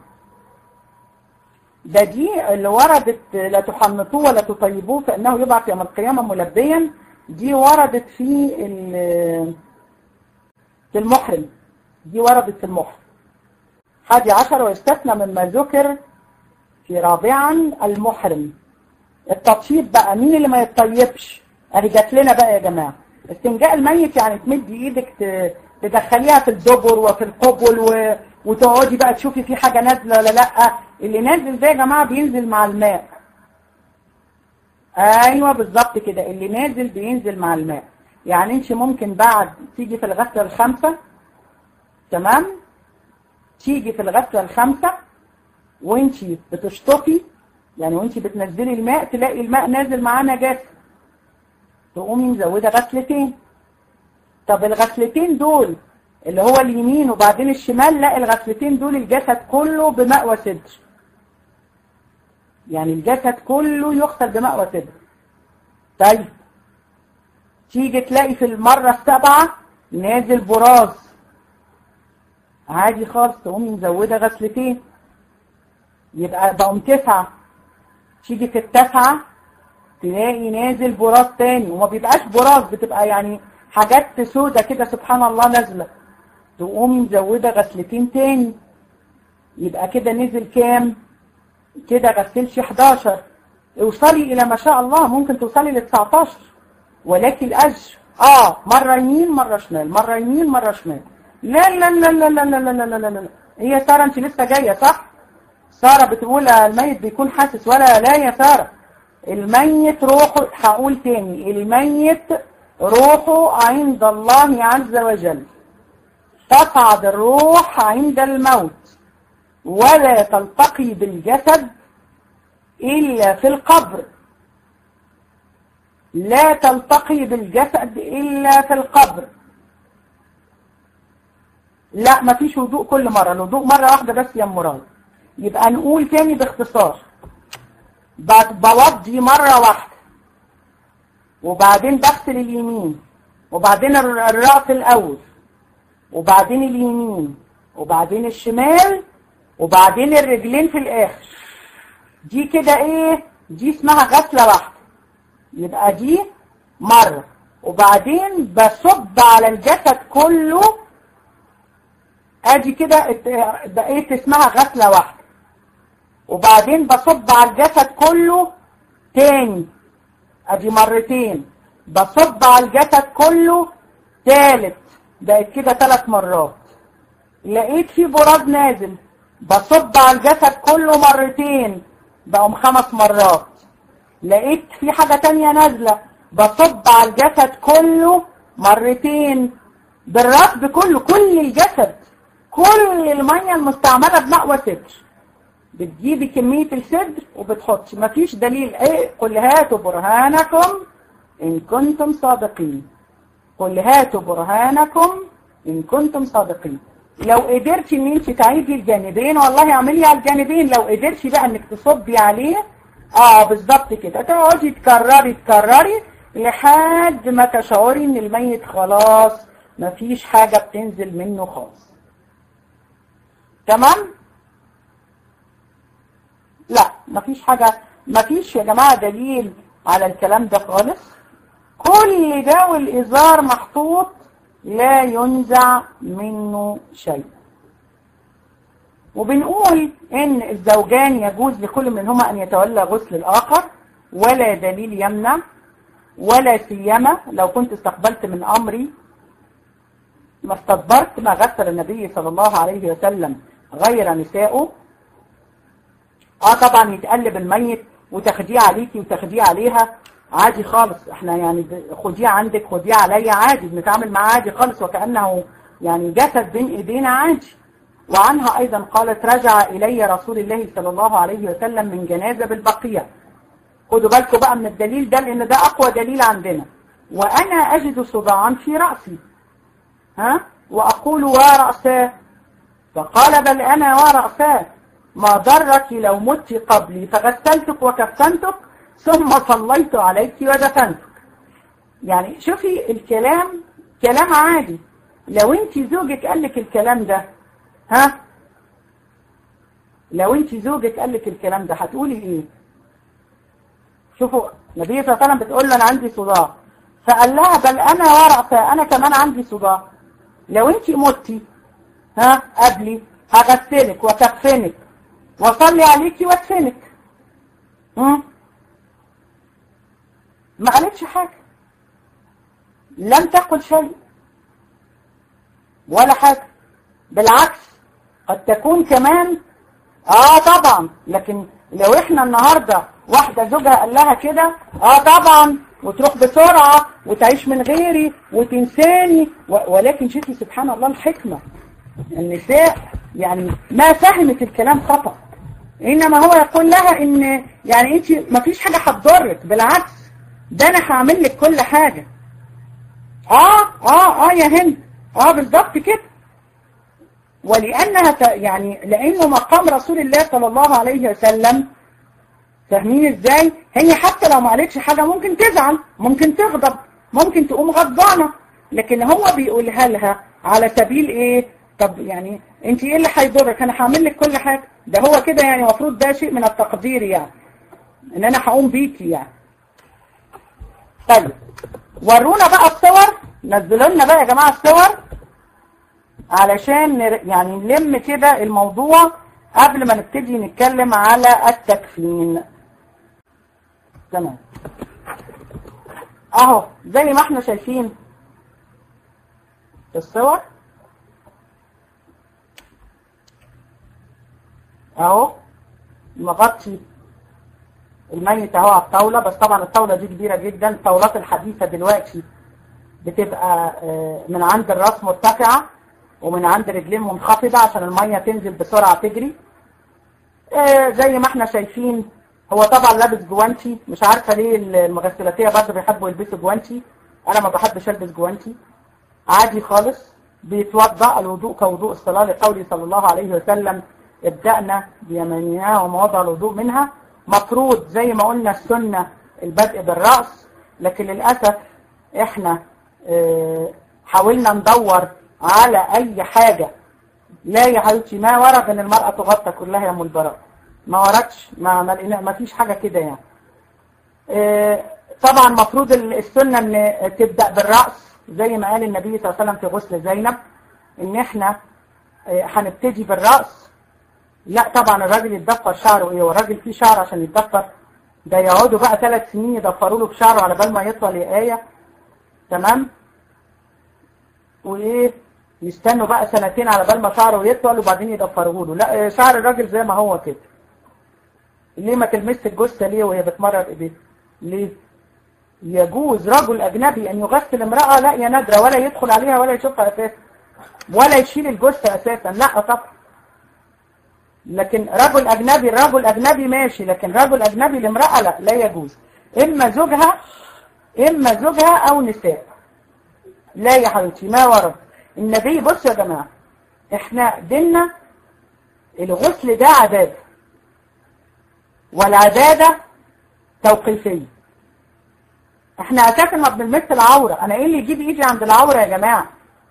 ده دي اللي وردت لا تحنطوه ولا تطيبوه فانه يبعث يوم القيامه ملبيا دي وردت في في المحرم دي وردت في المحرم حادي عشر ويستثنى مما ذكر في رابعا المحرم التطيب بقى مين اللي ما يتطيبش ادي جات لنا بقى يا جماعه استنجاء الميت يعني تمدي ايدك تدخليها في الدبر وفي القبل و... وتقعدي بقى تشوفي في حاجة نازلة ولا لا اللي نازل ده يا جماعة بينزل مع الماء ايوه بالظبط كده اللي نازل بينزل مع الماء يعني انت ممكن بعد تيجي في الغسلة الخامسة تمام تيجي في الغسلة الخامسة وانت بتشطفي يعني وانت بتنزلي الماء تلاقي الماء نازل معاه نجاسة تقومي مزودة غسلتين طب الغسلتين دول اللي هو اليمين وبعدين الشمال لا الغسلتين دول الجسد كله بماء وسدر يعني الجسد كله يغسل بماء وسدر طيب تيجي تلاقي في المرة السابعة نازل براز عادي خالص تقومي مزودة غسلتين يبقى بقوا تسعة تيجي في التاسعة تلاقي نازل براز تاني وما بيبقاش براز بتبقى يعني حاجات سودة كده سبحان الله نازلة تقوم مزودة غسلتين تاني يبقى كده نزل كام كده غسلش 11 اوصلي الى ما شاء الله ممكن توصلي ل 19 ولكن الاجر اه مرة يمين مرة شمال مرة يمين مرة شمال لا لا لا لا لا لا لا لا لا لا هي سارة انت لسه جاية صح سارة بتقول الميت بيكون حاسس ولا لا يا سارة الميت روحه هقول تاني الميت روحه عند الله عز وجل تصعد الروح عند الموت ولا تلتقي بالجسد إلا في القبر لا تلتقي بالجسد إلا في القبر لا مفيش وضوء كل مرة الوضوء مرة واحدة بس يا مراد يبقى نقول تاني باختصار بوضي مرة واحدة وبعدين بغسل اليمين وبعدين الرأس الأول وبعدين اليمين وبعدين الشمال وبعدين الرجلين في الآخر دي كده ايه دي اسمها غسلة واحدة يبقى دي مرة وبعدين بصب على الجسد كله ادي كده بقيت اسمها غسلة واحدة وبعدين بصب على الجسد كله تاني ادي مرتين بصب على الجسد كله تالت بقت كده ثلاث مرات لقيت في براز نازل بصب على الجسد كله مرتين بقوا خمس مرات لقيت في حاجة تانية نازلة بصب على الجسد كله مرتين بالرصد كله كل الجسد كل المية المستعملة بماء وسدر بتجيبي كمية السدر وبتحطي مفيش دليل ايه قل هاتوا برهانكم إن كنتم صادقين قل هاتوا برهانكم إن كنتم صادقين لو قدرت ان انت تعيدي الجانبين والله اعملي على الجانبين لو قدرتي بقى انك تصبي عليه اه بالظبط كده تقعدي تكرري تكرري لحد ما تشعري ان الميت خلاص مفيش حاجة بتنزل منه خالص تمام لا مفيش حاجة مفيش يا جماعة دليل على الكلام ده خالص كل ده والإزار محطوط لا ينزع منه شيء وبنقول ان الزوجان يجوز لكل منهما ان يتولى غسل الاخر ولا دليل يمنع ولا سيما لو كنت استقبلت من امري ما استدبرت ما غسل النبي صلى الله عليه وسلم غير نسائه اه طبعا يتقلب الميت وتاخديه عليكي وتاخديه عليها عادي خالص احنا يعني خديه عندك خديه عليا عادي بنتعامل معاه عادي خالص وكأنه يعني جسد بين ايدينا عادي وعنها ايضا قالت رجع الي رسول الله صلى الله عليه وسلم من جنازة بالبقية خدوا بالكم بقى من الدليل ده لان ده اقوى دليل عندنا وانا اجد صداعا في رأسي ها واقول ورأساه فقال بل انا ورأساه ما ضرك لو مت قبلي فغسلتك وكفنتك ثم صليت عليك ودفنتك يعني شوفي الكلام كلام عادي لو انت زوجك قال لك الكلام ده ها لو انت زوجك قال لك الكلام ده هتقولي ايه شوفوا النبي صلى الله عليه وسلم بتقول له انا عندي صداع فقال لها بل انا ورقة انا كمان عندي صداع لو انت متي ها قبلي هغسلك وكفنك واصلي عليكي وادفنك ما قالتش حاجة لم تقل شيء ولا حاجة بالعكس قد تكون كمان اه طبعا لكن لو احنا النهاردة واحدة زوجها قال لها كده اه طبعا وتروح بسرعة وتعيش من غيري وتنساني ولكن شوفي سبحان الله الحكمة النساء يعني ما فهمت الكلام خطأ انما هو يقول لها ان يعني انت ما فيش حاجة هتضرك بالعكس ده انا هعمل لك كل حاجة اه اه اه يا هند اه بالظبط كده ولانها يعني لانه مقام رسول الله صلى الله عليه وسلم فاهمين ازاي هي حتى لو ما قالتش حاجة ممكن تزعل ممكن تغضب ممكن تقوم غضبانة لكن هو بيقولها لها على سبيل ايه طب يعني انت ايه اللي هيضرك انا هعمل لك كل حاجة ده هو كده يعني المفروض ده شيء من التقدير يعني ان انا هقوم بيكي يعني طيب ورونا بقى الصور نزلوا لنا بقى يا جماعة الصور علشان يعني نلم كده الموضوع قبل ما نبتدي نتكلم على التكفين تمام اهو زي ما احنا شايفين في الصور اهو مغطي الميت اهو على الطاولة بس طبعا الطاولة دي كبيرة جدا الطاولات الحديثة دلوقتي بتبقى من عند الراس مرتفعة ومن عند رجلين منخفضة عشان المية تنزل بسرعة تجري زي ما احنا شايفين هو طبعا لابس جوانتي مش عارفة ليه المغسلاتية برضه بيحبوا يلبسوا جوانتي انا ما بحبش البس جوانتي عادي خالص بيتوضأ الوضوء كوضوء الصلاة لقوله صلى الله عليه وسلم ابدأنا بيماننا ومواضع الوضوء منها مفروض زي ما قلنا السنة البدء بالرأس لكن للأسف احنا اه حاولنا ندور على اي حاجة لا يا حبيبتي ما ورد ان المرأة تغطى كلها يا ام البراء ما وردش ما, ما, ما فيش حاجة كده يعني اه طبعا مفروض السنة ان تبدأ بالرأس زي ما قال النبي صلى الله عليه وسلم في غسل زينب ان احنا اه هنبتدي بالرأس لا طبعا الراجل يتضفر شعره ايه والراجل فيه شعر عشان يتضفر ده يقعدوا بقى ثلاث سنين يضفروا له بشعره على بال ما يطول يا آية تمام وايه يستنوا بقى سنتين على بال ما شعره يطول وبعدين يضفروه له لا شعر الراجل زي ما هو كده ليه ما تلمس الجثه ليه وهي بتمرر ايديها ليه يجوز رجل اجنبي ان يغسل امراه لا يا نادره ولا يدخل عليها ولا يشوفها اساسا ولا يشيل الجثه اساسا لا طبعا لكن رجل اجنبي الرجل اجنبي ماشي لكن رجل اجنبي لامراه لا لا يجوز اما زوجها اما زوجها او نساء لا يا حبيبتي ما ورد النبي بصوا يا جماعة احنا ديننا الغسل ده عبادة والعبادة توقيفية احنا اساسا ما بنلمس العورة انا ايه اللي يجيب ايدي عند العورة يا جماعة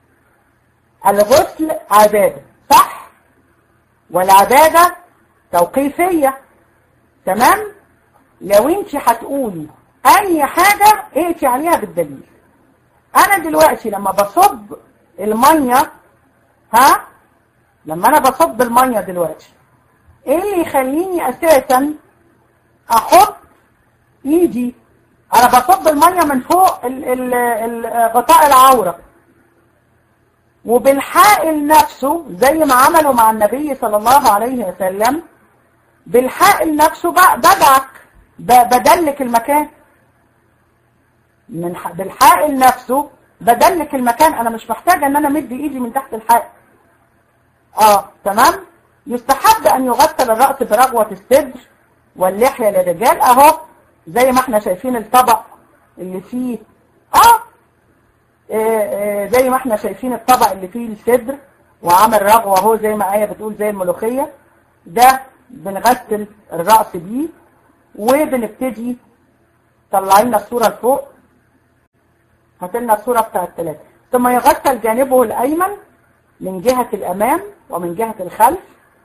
الغسل عبادة صح والعبادة توقيفية تمام لو انت هتقولي اي حاجة ائتي عليها بالدليل انا دلوقتي لما بصب المية ها لما انا بصب المية دلوقتي ايه اللي يخليني اساسا احط ايدي انا بصب المية من فوق ال ال ال غطاء العورة وبالحائل نفسه زي ما عملوا مع النبي صلى الله عليه وسلم بالحائل نفسه بدعك بدلك المكان من بالحائل نفسه بدلك المكان انا مش محتاجة ان انا مد ايدي من تحت الحائل اه تمام يستحب ان يغسل الرأس برغوة الصدر واللحية للرجال اهو زي ما احنا شايفين الطبق اللي فيه اه, آه, آه زي ما احنا شايفين الطبق اللي فيه الصدر وعمل رغوة اهو زي ما آية بتقول زي الملوخية ده بنغسل الرأس بيه وبنبتدي طلع لنا الصورة لفوق هات لنا الصورة بتاعت الثلاثة ثم يغسل جانبه الأيمن من جهة الأمام ومن جهة الخلف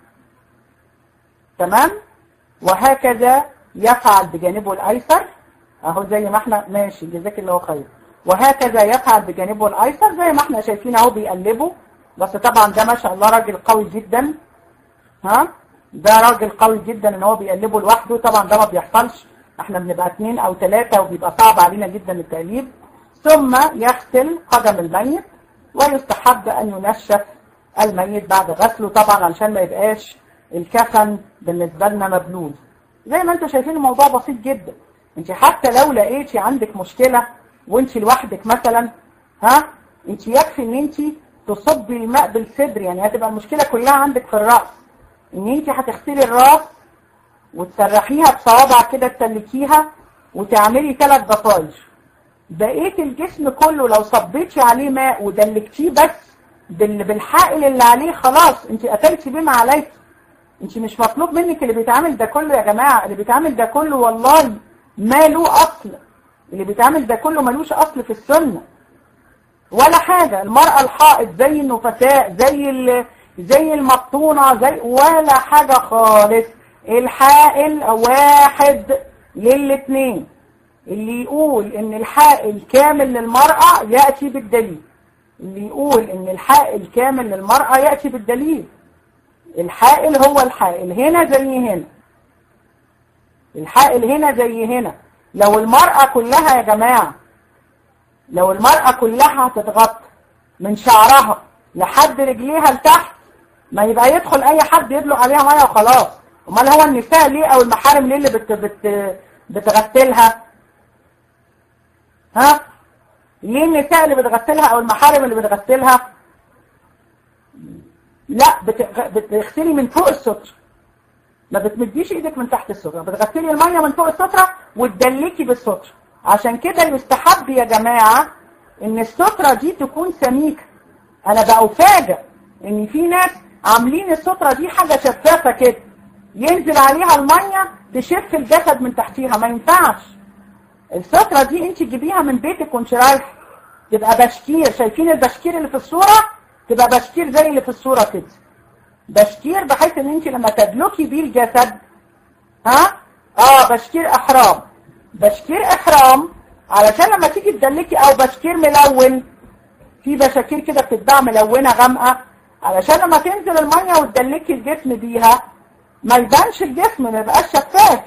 تمام وهكذا يفعل بجانبه الأيسر أهو زي ما احنا ماشي جزاك الله خير وهكذا يفعل بجانبه الأيسر زي ما احنا شايفين اهو بيقلبه بس طبعا ده ما شاء الله راجل قوي جدا ها ده راجل قوي جدا ان هو بيقلبه لوحده طبعا ده ما بيحصلش احنا بنبقى اثنين او ثلاثة وبيبقى صعب علينا جدا التقليب ثم يغسل قدم الميت ويستحب ان ينشف الميت بعد غسله طبعا علشان ما يبقاش الكفن بالنسبة لنا مبلول زي ما انتم شايفين الموضوع بسيط جدا انت حتى لو لقيتي عندك مشكلة وانت لوحدك مثلا ها انت يكفي ان انت تصبي الماء بالصدر يعني هتبقى المشكلة كلها عندك في الرأس ان انت هتغسلي الراس وتسرحيها بصوابع كده تسلكيها وتعملي ثلاث ضفاير بقية الجسم كله لو صبيتي عليه ماء ودلكتيه بس بالحائل اللي عليه خلاص انت قتلتي بما عليك انت مش مطلوب منك اللي بيتعمل ده كله يا جماعة اللي بيتعمل ده كله والله ما له اصل اللي بيتعمل ده كله ملوش اصل في السنة ولا حاجة المرأة الحائط زي النفساء زي زي المبطونة زي ولا حاجة خالص الحائل واحد للاثنين اللي يقول ان الحائل كامل للمرأة يأتي بالدليل اللي يقول ان الحائل كامل للمرأة يأتي بالدليل الحائل هو الحائل هنا زي هنا الحائل هنا زي هنا لو المرأة كلها يا جماعة لو المرأة كلها هتتغطى من شعرها لحد رجليها لتحت ما يبقى يدخل اي حد يدلق عليها ميه وخلاص امال هو النساء ليه او المحارم ليه اللي بت بت بتغسلها ها ليه النساء اللي بتغسلها او المحارم اللي بتغسلها لا بتغسلي من فوق الستر ما بتمديش ايدك من تحت السترة بتغسلي المية من فوق السترة وتدلكي بالسترة عشان كده يستحب يا جماعة ان السترة دي تكون سميكة انا بقى افاجئ ان في ناس عاملين السترة دي حاجة شفافة كده ينزل عليها المية تشف الجسد من تحتيها ما ينفعش السترة دي انت تجيبيها من بيتك وانت رايحه تبقى بشكير شايفين البشكير اللي في الصورة تبقى بشكير زي اللي في الصورة كده بشكير بحيث ان انت لما تدلكي بيه الجسد ها اه بشكير احرام بشكير احرام علشان لما تيجي تدلكي او بشكير ملون في بشاكير كده بتتباع ملونة غامقة علشان لما تنزل المية وتدلكي الجسم بيها ما يبانش الجسم ما يبقاش شفاف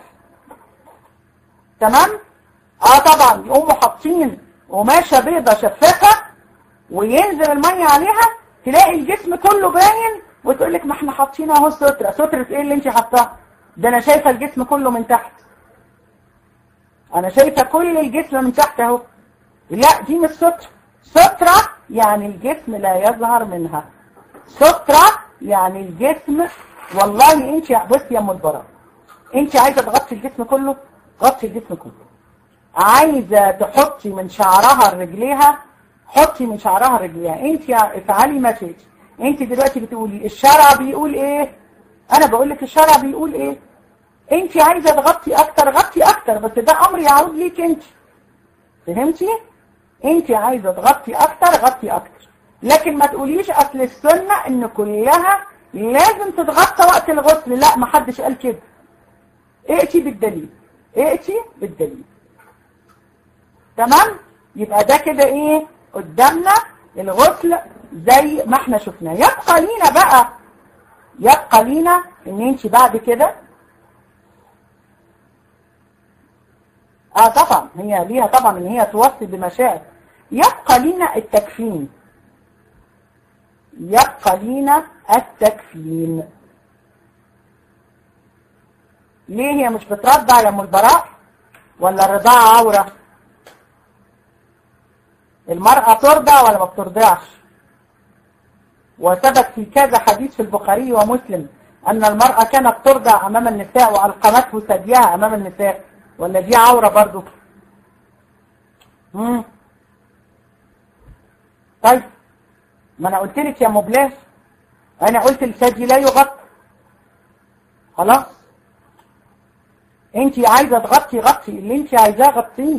تمام اه طبعا يقوموا حاطين قماشه بيضة شفافة وينزل المية عليها تلاقي الجسم كله باين وتقول لك ما احنا حاطين اهو سترة سترة ايه اللي انت حاطاها ده انا شايفة الجسم كله من تحت انا شايفة كل الجسم من تحت اهو لا دي مش سترة سترة يعني الجسم لا يظهر منها سترة يعني الجسم والله انت بصي يا ام البراء انت عايزة تغطي الجسم كله غطي الجسم كله عايزة تحطي من شعرها لرجليها حطي من شعرها لرجليها انت افعلي ما شئتي انت دلوقتي بتقولي الشرع بيقول ايه انا بقول لك الشرع بيقول ايه انت عايزة تغطي اكتر غطي اكتر بس ده امر يعود ليك انت فهمتي انت عايزة تغطي اكتر غطي اكتر لكن ما تقوليش اصل السنة ان كلها لازم تتغطى وقت الغسل لا ما حدش قال كده ائتي بالدليل ائتي بالدليل تمام يبقى ده كده ايه قدامنا الغسل زي ما احنا شفنا يبقى لينا بقى يبقى لينا ان انت بعد كده اه طبعا هي ليها طبعا ان هي توصي بمشاعر يبقى لينا التكفين يبقى لينا التكفين ليه هي مش بترضع يا ام البراء ولا الرضاعة عورة المرأة ترضع ولا ما بترضعش وثبت في كذا حديث في البخاري ومسلم أن المرأة كانت ترضع أمام النساء وألقمته ثديها أمام النساء ولا دي عورة برضو مم. طيب ما أنا قلت لك يا مبلاش أنا قلت الثدي لا يغطى خلاص انت عايزة تغطي غطي اللي انت عايزاه غطيه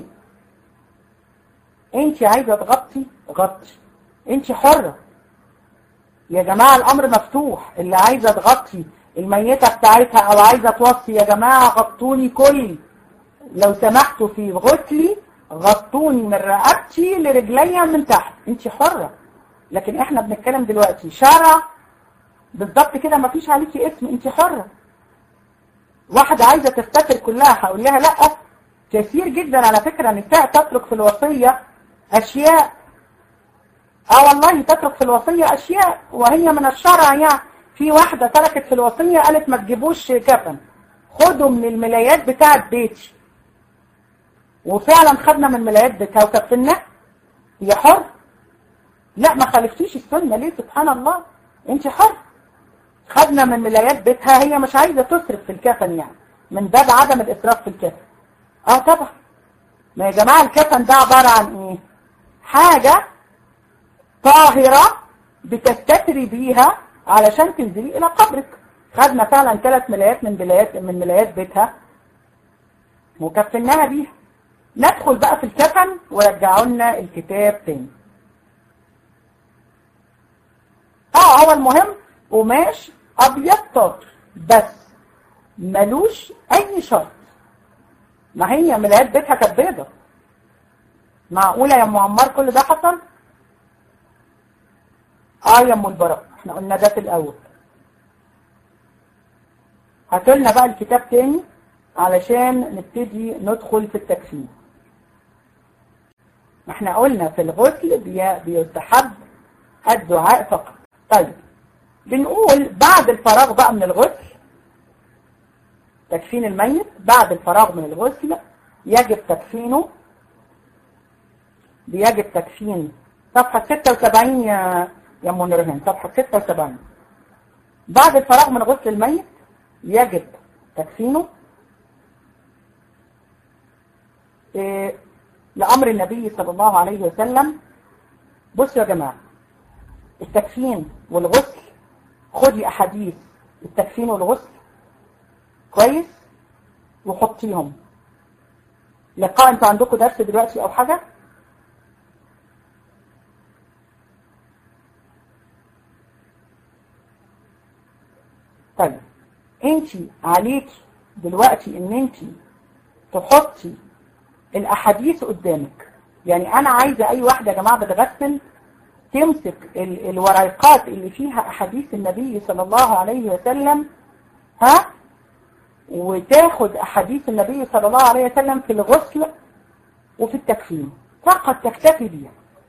انت عايزة تغطي غطي انت حرة يا جماعة الامر مفتوح اللي عايزة تغطي الميتة بتاعتها او عايزة توصي يا جماعة غطوني كلي لو سمحتوا في غسلي غطوني من رقبتي لرجليا من تحت انت حرة لكن احنا بنتكلم دلوقتي شرع بالضبط كده مفيش عليكي اسم انت حرة واحدة عايزة تفتكر كلها هقول لها لا كثير جدا على فكرة نساء تترك في الوصية أشياء اه والله تترك في الوصية أشياء وهي من الشرع يعني في واحدة تركت في الوصية قالت ما تجيبوش كفن خدوا من الملايات بتاعة بيتي وفعلا خدنا من ملايات بيتها وكفلنا هي حر لا ما خالفتيش السنة ليه سبحان الله انت حر خدنا من ملايات بيتها هي مش عايزة تصرف في الكفن يعني من باب عدم الإسراف في الكفن اه طبعا ما يا جماعة الكفن ده عبارة عن ايه حاجة طاهرة بتستتري بيها علشان تنزلي الى قبرك خدنا فعلا ثلاث ملايات من ملايات من ملايات بيتها وكفناها بيها ندخل بقى في الكفن ورجعوا لنا الكتاب تاني اه هو المهم قماش ابيض طاهر بس ملوش اي شرط ما هي ملايات بيتها كانت بيضة معقولة يا ام عمار كل ده حصل اه يا ام البراء احنا قلنا ده في الاول هاتولنا بقى الكتاب تاني علشان نبتدي ندخل في التكفين احنا قلنا في الغسل بي- بيستحب الدعاء فقط طيب بنقول بعد الفراغ بقى من الغسل تكفين الميت بعد الفراغ من الغسل يجب تكفينه بيجب تكفين صفحة 76 يا يا ام نورهان صفحة 76 بعد الفراغ من غسل الميت يجب تكفينه إيه لأمر النبي صلى الله عليه وسلم بصوا يا جماعة التكفين والغسل خدي أحاديث التكفين والغسل كويس وحطيهم لقاء انتوا عندكم درس دلوقتي او حاجة طيب انت عليكي دلوقتي ان انت تحطي الاحاديث قدامك يعني انا عايزة اي واحدة يا جماعة بتغسل تمسك ال- الورقات اللي فيها احاديث النبي صلى الله عليه وسلم ها وتاخد احاديث النبي صلى الله عليه وسلم في الغسل وفي التكفين فقط تكتفي بيها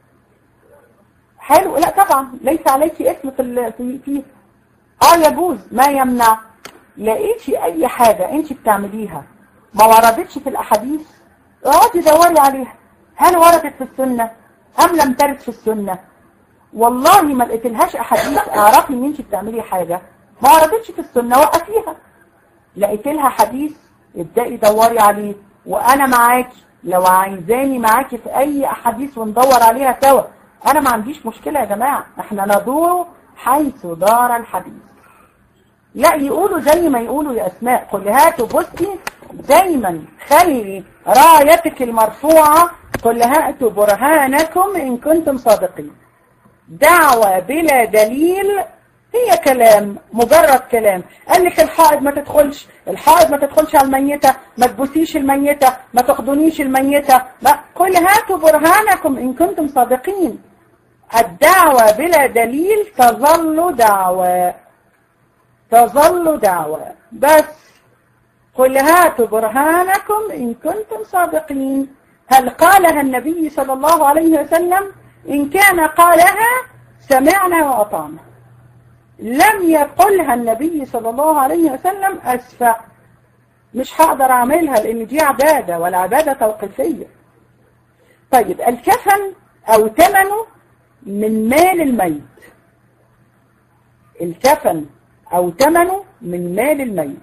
حلو لا طبعا ليس عليك اسم في ال- في في اه يجوز ما يمنع لقيتي اي حاجة انت بتعمليها ما وردتش في الاحاديث اقعدي دوري عليها هل وردت في السنة ام لم ترد في السنة والله ما لقيتلهاش احاديث اعرفي ان انت بتعملي حاجة ما وردتش في السنة وقفيها لقيت لها حديث ابدأي دوري عليه وانا معاكي لو عايزاني معاكي في اي احاديث وندور عليها سوا انا ما عنديش مشكلة يا جماعة احنا ندور حيث دار الحديث لا يقولوا زي ما يقولوا يا اسماء قل هاتوا بصي دايما خلي رايتك المرفوعة قل هاتوا برهانكم ان كنتم صادقين دعوة بلا دليل هي كلام مجرد كلام قال لك الحائض ما تدخلش الحائض ما تدخلش على الميتة ما تبوسيش الميتة ما تخدنيش الميتة ما قل هاتوا برهانكم إن كنتم صادقين الدعوة بلا دليل تظل دعوة تظل دعوة بس قل هاتوا برهانكم إن كنتم صادقين هل قالها النبي صلى الله عليه وسلم إن كان قالها سمعنا وأطعنا لم يقلها النبي صلى الله عليه وسلم أسفع مش هقدر أعملها لأن دي عبادة والعبادة توقيفية طيب الكفن أو ثمنه من مال الميت الكفن أو ثمنه من مال الميت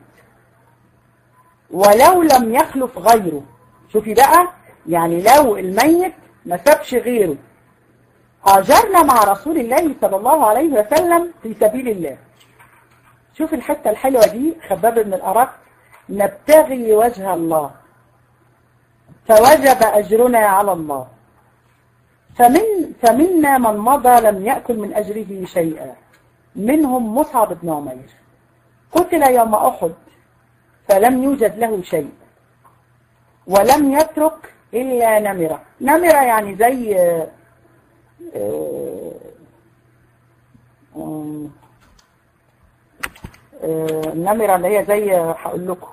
ولو لم يخلف غيره شوفي بقى يعني لو الميت ما سابش غيره هاجرنا مع رسول الله صلى الله عليه وسلم في سبيل الله شوف الحتة الحلوة دي خباب بن الأرق نبتغي وجه الله فوجب أجرنا على الله فمن فمنا من مضى لم يأكل من أجره شيئا منهم مصعب بن عمير قتل يوم أحد فلم يوجد له شيء ولم يترك إلا نمرة نمرة يعني زي النمرة اللي هي زي هقول لكم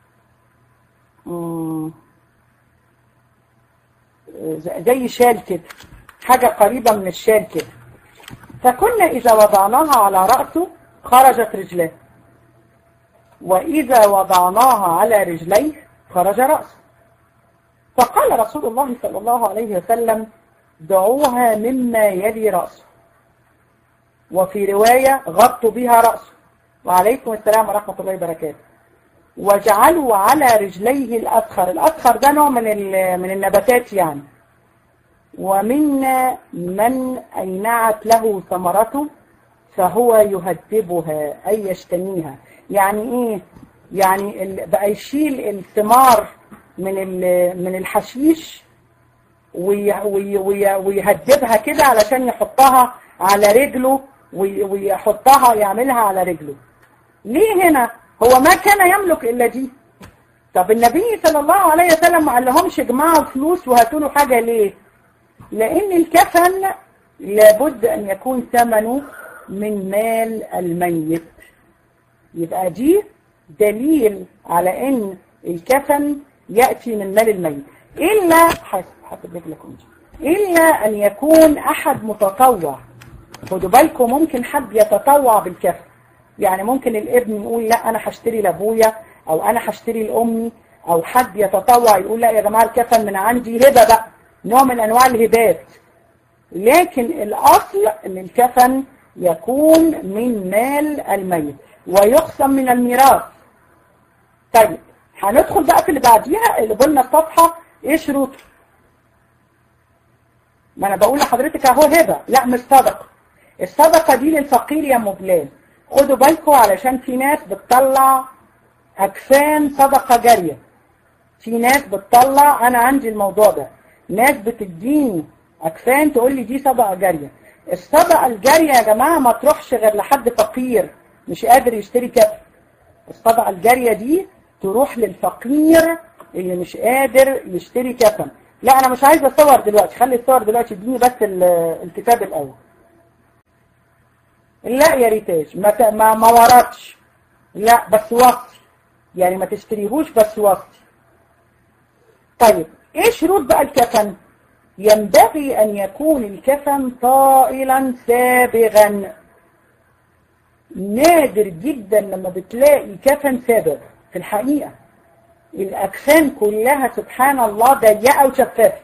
زي شال كده حاجة قريبة من الشال كده فكنا إذا وضعناها على رأسه خرجت رجلاه وإذا وضعناها على رجليه خرج رأسه فقال رسول الله صلى الله عليه وسلم دعوها مما يلي رأسه وفي رواية غطوا بها رأسه وعليكم السلام ورحمة الله وبركاته وجعلوا على رجليه الأدخر الأدخر ده نوع من, من النباتات يعني ومنا من أينعت له ثمرته فهو يهدبها أي يشتنيها يعني إيه يعني بقى يشيل الثمار من من الحشيش ويهدبها كده علشان يحطها على رجله ويحطها يعملها على رجله ليه هنا هو ما كان يملك إلا دي طب النبي صلى الله عليه وسلم ما قال لهمش اجمعوا فلوس وهاتوا له حاجة ليه لأن الكفن لابد أن يكون ثمنه من مال الميت يبقى دي دليل على أن الكفن يأتي من مال الميت إلا حسب رجلكم إلا أن يكون أحد متطوع خدوا بالكم ممكن حد يتطوع بالكفن يعني ممكن الابن يقول لا أنا هشتري لأبويا أو أنا هشتري لأمي أو حد يتطوع يقول لا يا جماعة الكفن من عندي هبة بقى نوع من أنواع الهبات لكن الأصل أن الكفن يكون من مال الميت ويقسم من الميراث طيب هندخل بقى في اللي بعديها اللي قلنا الصفحة ايه شروطه ما انا بقول لحضرتك اهو هبة لا مش صدقة الصدقة دي للفقير يا مبلال خدوا بالكم علشان في ناس بتطلع اكفان صدقة جارية في ناس بتطلع انا عندي الموضوع ده ناس بتديني اكفان تقول لي دي صدقة جارية الصدقة الجارية يا جماعة ما تروحش غير لحد فقير مش قادر يشتري كفن الصدقة الجارية دي تروح للفقير اللي مش قادر يشتري كفن لا انا مش عايز اصور دلوقتي خلي الصور دلوقتي اديني بس الكتاب الاول لا يا ريتاج ما ما, ما وردش لا بس وصي يعني ما تشتريهوش بس وصي طيب ايه شروط بقى الكفن ينبغي ان يكون الكفن طائلا سابغا نادر جدا لما بتلاقي كفن سابغ في الحقيقة الأجسام كلها سبحان الله ضيقة وشفافة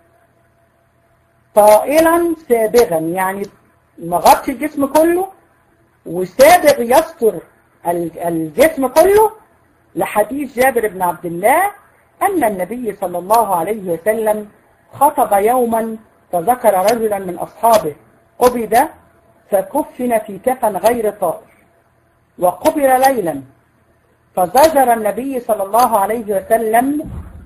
طائلا سابغا يعني مغطي الجسم كله وسابغ يستر الجسم كله لحديث جابر بن عبد الله أن النبي صلى الله عليه وسلم خطب يوما فذكر رجلا من أصحابه قبض فكفن في كفن غير طائر وقبر ليلا فزجر النبي صلى الله عليه وسلم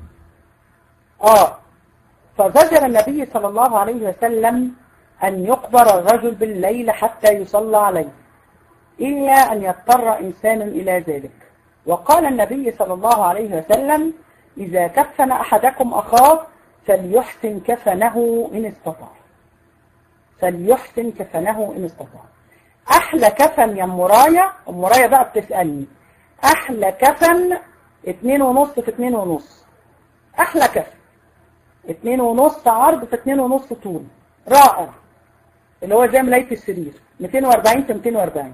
آه فزجر النبي صلى الله عليه وسلم أن يقبر الرجل بالليل حتى يصلى عليه إلا أن يضطر إنسان إلى ذلك وقال النبي صلى الله عليه وسلم إذا كفن أحدكم أخاه فليحسن كفنه إن استطاع فليحسن كفنه إن استطاع أحلى كفن يا مرايا مرايا بقى بتسألني أحلى كفن اتنين ونص في اتنين ونص أحلى كفن اتنين ونص عرض في اتنين ونص طول رائع اللي هو زي ملاية السرير 240 في 240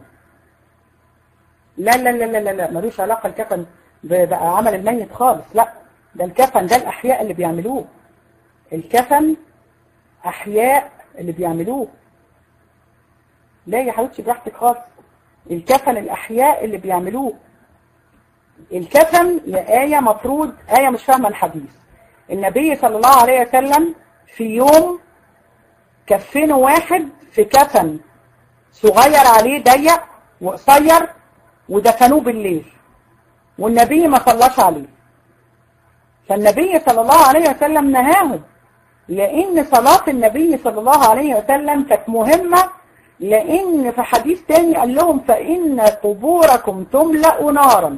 لا لا لا لا لا ملوش علاقة الكفن بعمل الميت خالص لا ده الكفن ده الأحياء اللي بيعملوه الكفن أحياء اللي بيعملوه لا يا حبيبتي براحتك خالص الكفن الأحياء اللي بيعملوه الكفن يا آية مفروض آية مش فاهمة الحديث النبي صلى الله عليه وسلم في يوم كفنوا واحد في كفن صغير عليه ضيق وقصير ودفنوه بالليل والنبي ما صلاش عليه فالنبي صلى الله عليه وسلم نهاهم لأن صلاة النبي صلى الله عليه وسلم كانت مهمة لأن في حديث تاني قال لهم فإن قبوركم تملأ نارا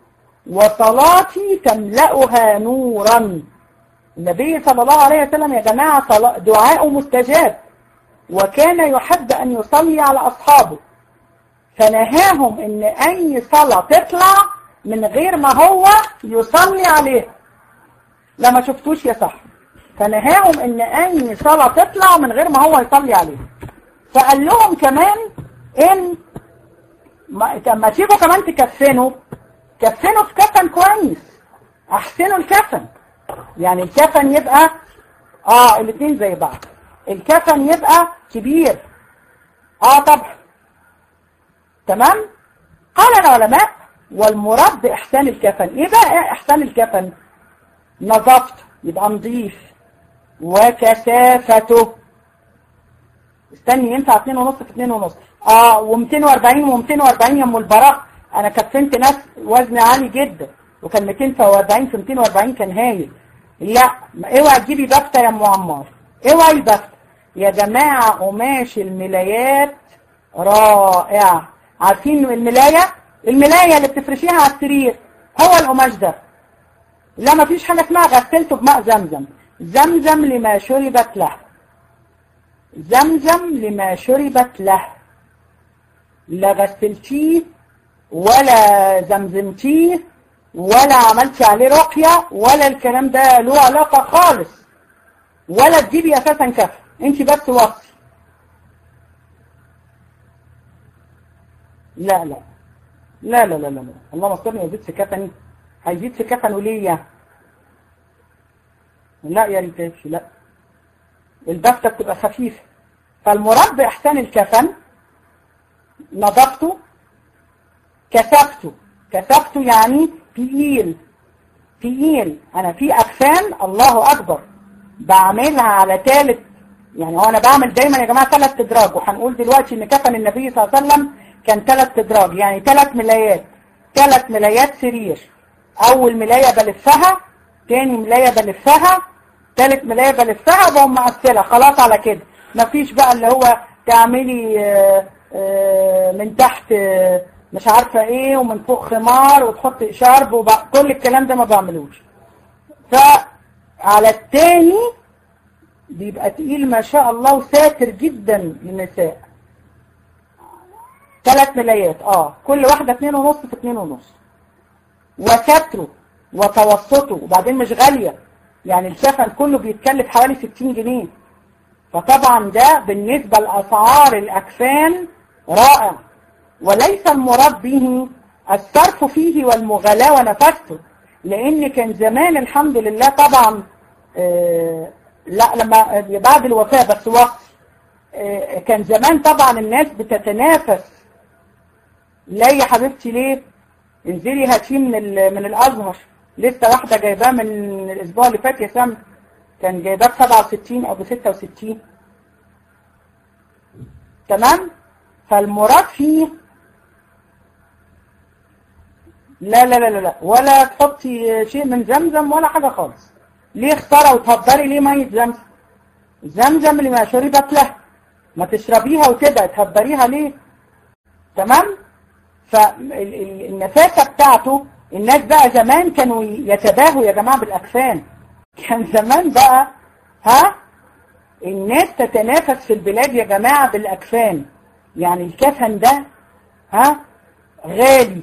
وصلاتي تملأها نورا النبي صلى الله عليه وسلم يا جماعة دعاء مستجاب وكان يحب أن يصلي على أصحابه فنهاهم ان اي صلاة تطلع من غير ما هو يصلي عليها لما شفتوش يا صاحبي فنهاهم ان اي صلاة تطلع من غير ما هو يصلي عليها فقال لهم كمان ان ما تيجوا كمان تكفنوا كفنوا في كفن كويس احسنوا الكفن يعني الكفن يبقى اه الاثنين زي بعض الكفن يبقى كبير اه طبعا تمام قال العلماء والمراد بإحسان الكفن ايه بقى إحسان الكفن نظافته يبقى نظيف وكثافته استني ينفع 2 ونص في 2 ونص اه و240 و240 يا ام البراء انا كفنت ناس وزن عالي جدا وكان 240 في 240 كان هايل لا اوعى تجيبي بفتة يا ام عمار اوعى البفتة يا جماعة قماش الملايات رائع عارفين الملاية الملاية اللي بتفرشيها على السرير هو القماش ده لا ما فيش حاجة اسمها غسلته بماء زمزم زمزم لما شربت له زمزم لما شربت له لا غسلتيه ولا زمزمتيه ولا عملتي عليه رقية ولا الكلام ده له علاقة خالص ولا تجيبي اساسا كفر انت بس وصي لا لا لا لا لا لا اللهم استرني يزيد في كفني هيزيد في كفنه ليه لا يا ريتش لا البفتة بتبقى خفيفة فالمراد بإحسان الكفن نظفته كثفته كثفته يعني تقيل تقيل أنا في أكفان الله أكبر بعملها على ثالث يعني هو أنا بعمل دايما يا جماعة ثلاث تدراج وهنقول دلوقتي إن كفن النبي صلى الله عليه وسلم كان ثلاث تدراج يعني ثلاث ملايات ثلاث ملايات سرير أول ملاية بلفها تاني ملاية بلفها ثالث ملاية بلفها بقوم مقفلة خلاص على كده مفيش بقى اللي هو تعملي آآ آآ من تحت مش عارفة ايه ومن فوق خمار وتحط شرب وبقى كل الكلام ده ما بعملوش فعلى التاني بيبقى تقيل ما شاء الله وساتر جدا للنساء ثلاث ملايات اه كل واحدة اتنين ونص في اتنين ونص وستره وتوسطه وبعدين مش غالية يعني الكفن كله بيتكلف حوالي 60 جنيه فطبعا ده بالنسبة لأسعار الأكفان رائع وليس المراد به الصرف فيه والمغالاة ونفسه لأن كان زمان الحمد لله طبعا آه لا لما بعد الوفاة بس وقت آه كان زمان طبعا الناس بتتنافس لا يا حبيبتي ليه انزلي هاتيه من من الازهر لسه واحدة جايباه من الاسبوع اللي فات يا سام كان جايباه ب 67 او ب 66 تمام فالمراد فيه لا لا لا لا لا ولا تحطي شيء من زمزم ولا حاجة خالص ليه خسارة وتهدري ليه مية زمزم زمزم لما شربت له ما تشربيها وكده تهدريها ليه تمام فالنفاسة بتاعته الناس بقى زمان كانوا يتباهوا يا جماعة بالأكفان كان زمان بقى ها الناس تتنافس في البلاد يا جماعة بالأكفان يعني الكفن ده ها غالي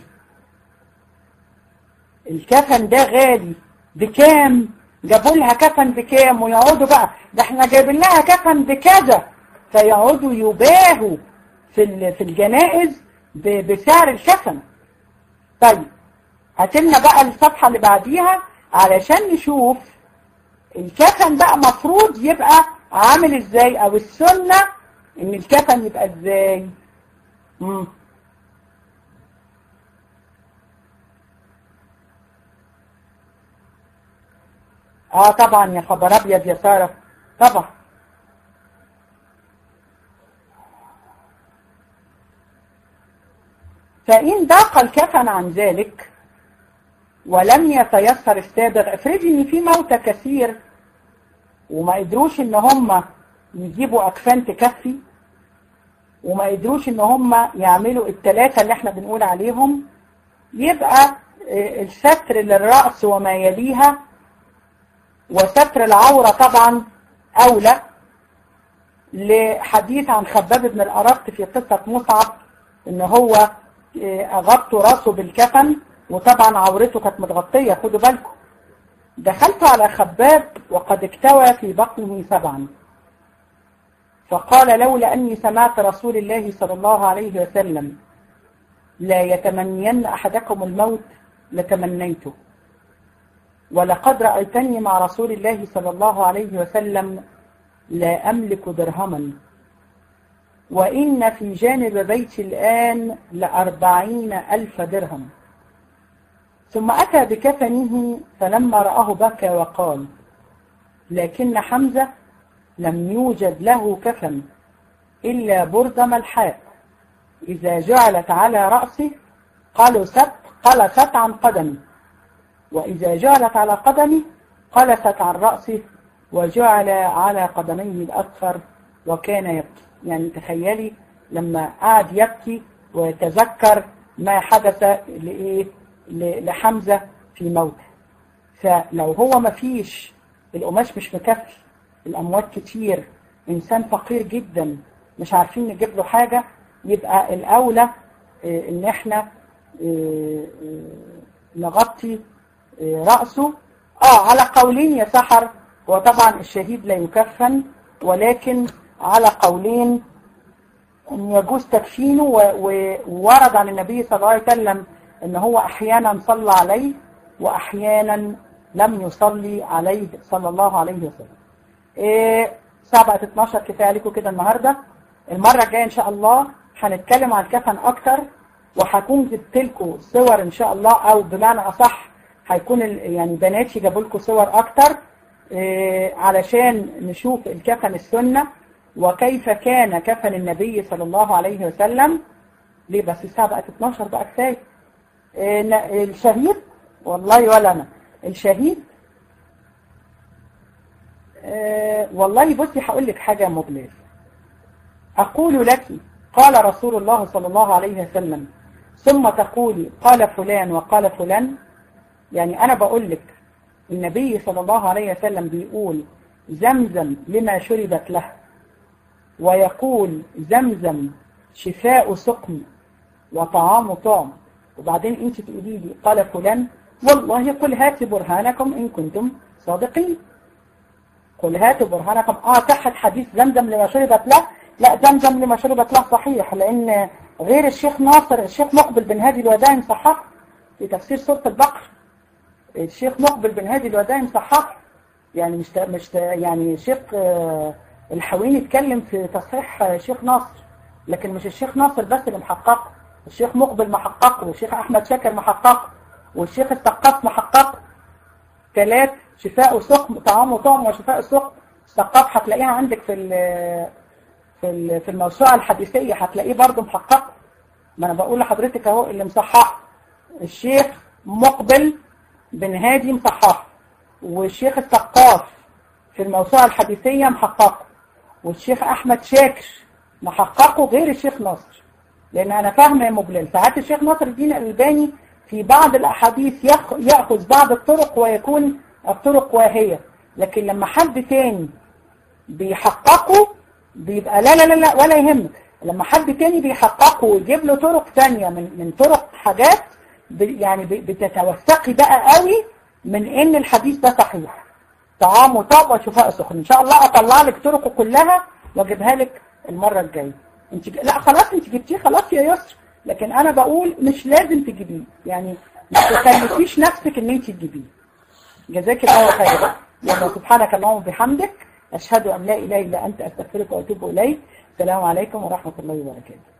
الكفن ده غالي بكام جابوا لها كفن بكام ويقعدوا بقى ده احنا جايبين لها كفن بكذا فيقعدوا يباهوا في في الجنائز بسعر الكفن طيب هاتلنا بقى الصفحة اللي بعديها علشان نشوف الكفن بقى مفروض يبقى عامل ازاي او السنة ان الكفن يبقى ازاي مم. اه طبعا يا خبر ابيض يا سارة طبعا فإن ضاق الكفن عن ذلك ولم يتيسر السابغ افرضي ان في موتى كثير وما قدروش ان هم يجيبوا اكفان تكفي وما قدروش ان هم يعملوا الثلاثة اللي احنا بنقول عليهم يبقى الستر للرأس وما يليها وستر العورة طبعا أولى لحديث عن خباب بن الأرقط في قصة مصعب ان هو أغطوا راسه بالكفن وطبعا عورته كانت متغطية خدوا بالكم دخلت على خباب وقد اكتوى في بطنه سبعا فقال لولا أني سمعت رسول الله صلى الله عليه وسلم لا يتمنين أحدكم الموت لتمنيته ولقد رأيتني مع رسول الله صلى الله عليه وسلم لا أملك درهما وإن في جانب بيتي الآن لأربعين ألف درهم ثم أتى بكفنه فلما رآه بكى وقال لكن حمزة لم يوجد له كفن إلا برد ملحاء إذا جعلت على رأسه قلست قلست عن قدمه وإذا جعلت على قدمه قلست عن رأسه وجعل على قدميه الأكثر وكان يبكي يعني تخيلي لما قعد يبكي ويتذكر ما حدث لإيه لحمزة في موته فلو هو ما فيش القماش مش مكفي الأموات كتير إنسان فقير جدا مش عارفين نجيب له حاجة يبقى الأولى إن إحنا نغطي رأسه آه على قولين يا سحر وطبعا الشهيد لا يكفن ولكن على قولين أن يجوز تكفينه وورد عن النبي صلى الله عليه وسلم ان هو احيانا صلى عليه واحيانا لم يصلي عليه صلى الله عليه وسلم إيه سبعة 12 كفاية عليكم كده النهاردة المرة الجاية ان شاء الله هنتكلم عن الكفن اكتر وهكون جبت لكم صور ان شاء الله او بمعنى اصح هيكون يعني بناتي جابوا لكم صور اكتر إيه علشان نشوف الكفن السنة وكيف كان كفن النبي صلى الله عليه وسلم ليه بس الساعة بقت 12 بقى كفايه الشهيد والله ولا أنا الشهيد أه والله بصي هقول لك حاجة مبلغ أقول لك قال رسول الله صلى الله عليه وسلم ثم تقولي قال فلان وقال فلان يعني أنا بقول لك النبي صلى الله عليه وسلم بيقول زمزم لما شربت له ويقول زمزم شفاء سقم وطعام طعم وبعدين انت تقولي لي قال فلان والله قل هاتوا برهانكم ان كنتم صادقين قل هاتوا برهانكم اه صحة حديث زمزم لما شربت له لا زمزم لما شربت له صحيح لان غير الشيخ ناصر الشيخ مقبل بن هادي الوداعي صحح في تفسير سورة البقر الشيخ مقبل بن هادي الوداعي صحح يعني مش مش يعني الشيخ الحويني اتكلم في تصحيح الشيخ ناصر لكن مش الشيخ ناصر بس اللي محققه الشيخ مقبل محقق والشيخ أحمد شاكر محقق والشيخ السقاف محقق ثلاث شفاء وسقم طعام وطعم وشفاء سقم الثقاف هتلاقيها عندك في في ال في الموسوعة الحديثية هتلاقيه برضه محقق ما انا بقول لحضرتك اهو اللي مصحح الشيخ مقبل بن هادي مصحح والشيخ الثقاف في الموسوعة الحديثية محققه والشيخ احمد شاكر محققه غير الشيخ ناصر لان انا فاهمه يا مبلل ساعات الشيخ ناصر الدين الالباني في بعض الاحاديث ياخذ بعض الطرق ويكون الطرق واهيه لكن لما حد تاني بيحققه بيبقى لا لا لا لا ولا يهمك لما حد تاني بيحققه ويجيب له طرق تانية من من طرق حاجات يعني بتتوثقي بقى قوي من ان الحديث ده صحيح طعام وطعم وشفاء سخن ان شاء الله اطلع لك طرقه كلها واجيبها لك المرة الجاية انت ج... لا خلاص انت جبتيه خلاص يا يسر لكن انا بقول مش لازم تجيبيه يعني ما تكلفيش نفسك ان انت تجيبيه جزاك الله خيرا يلا سبحانك اللهم وبحمدك اشهد ان لا اله الا انت استغفرك واتوب اليك السلام عليكم ورحمة الله وبركاته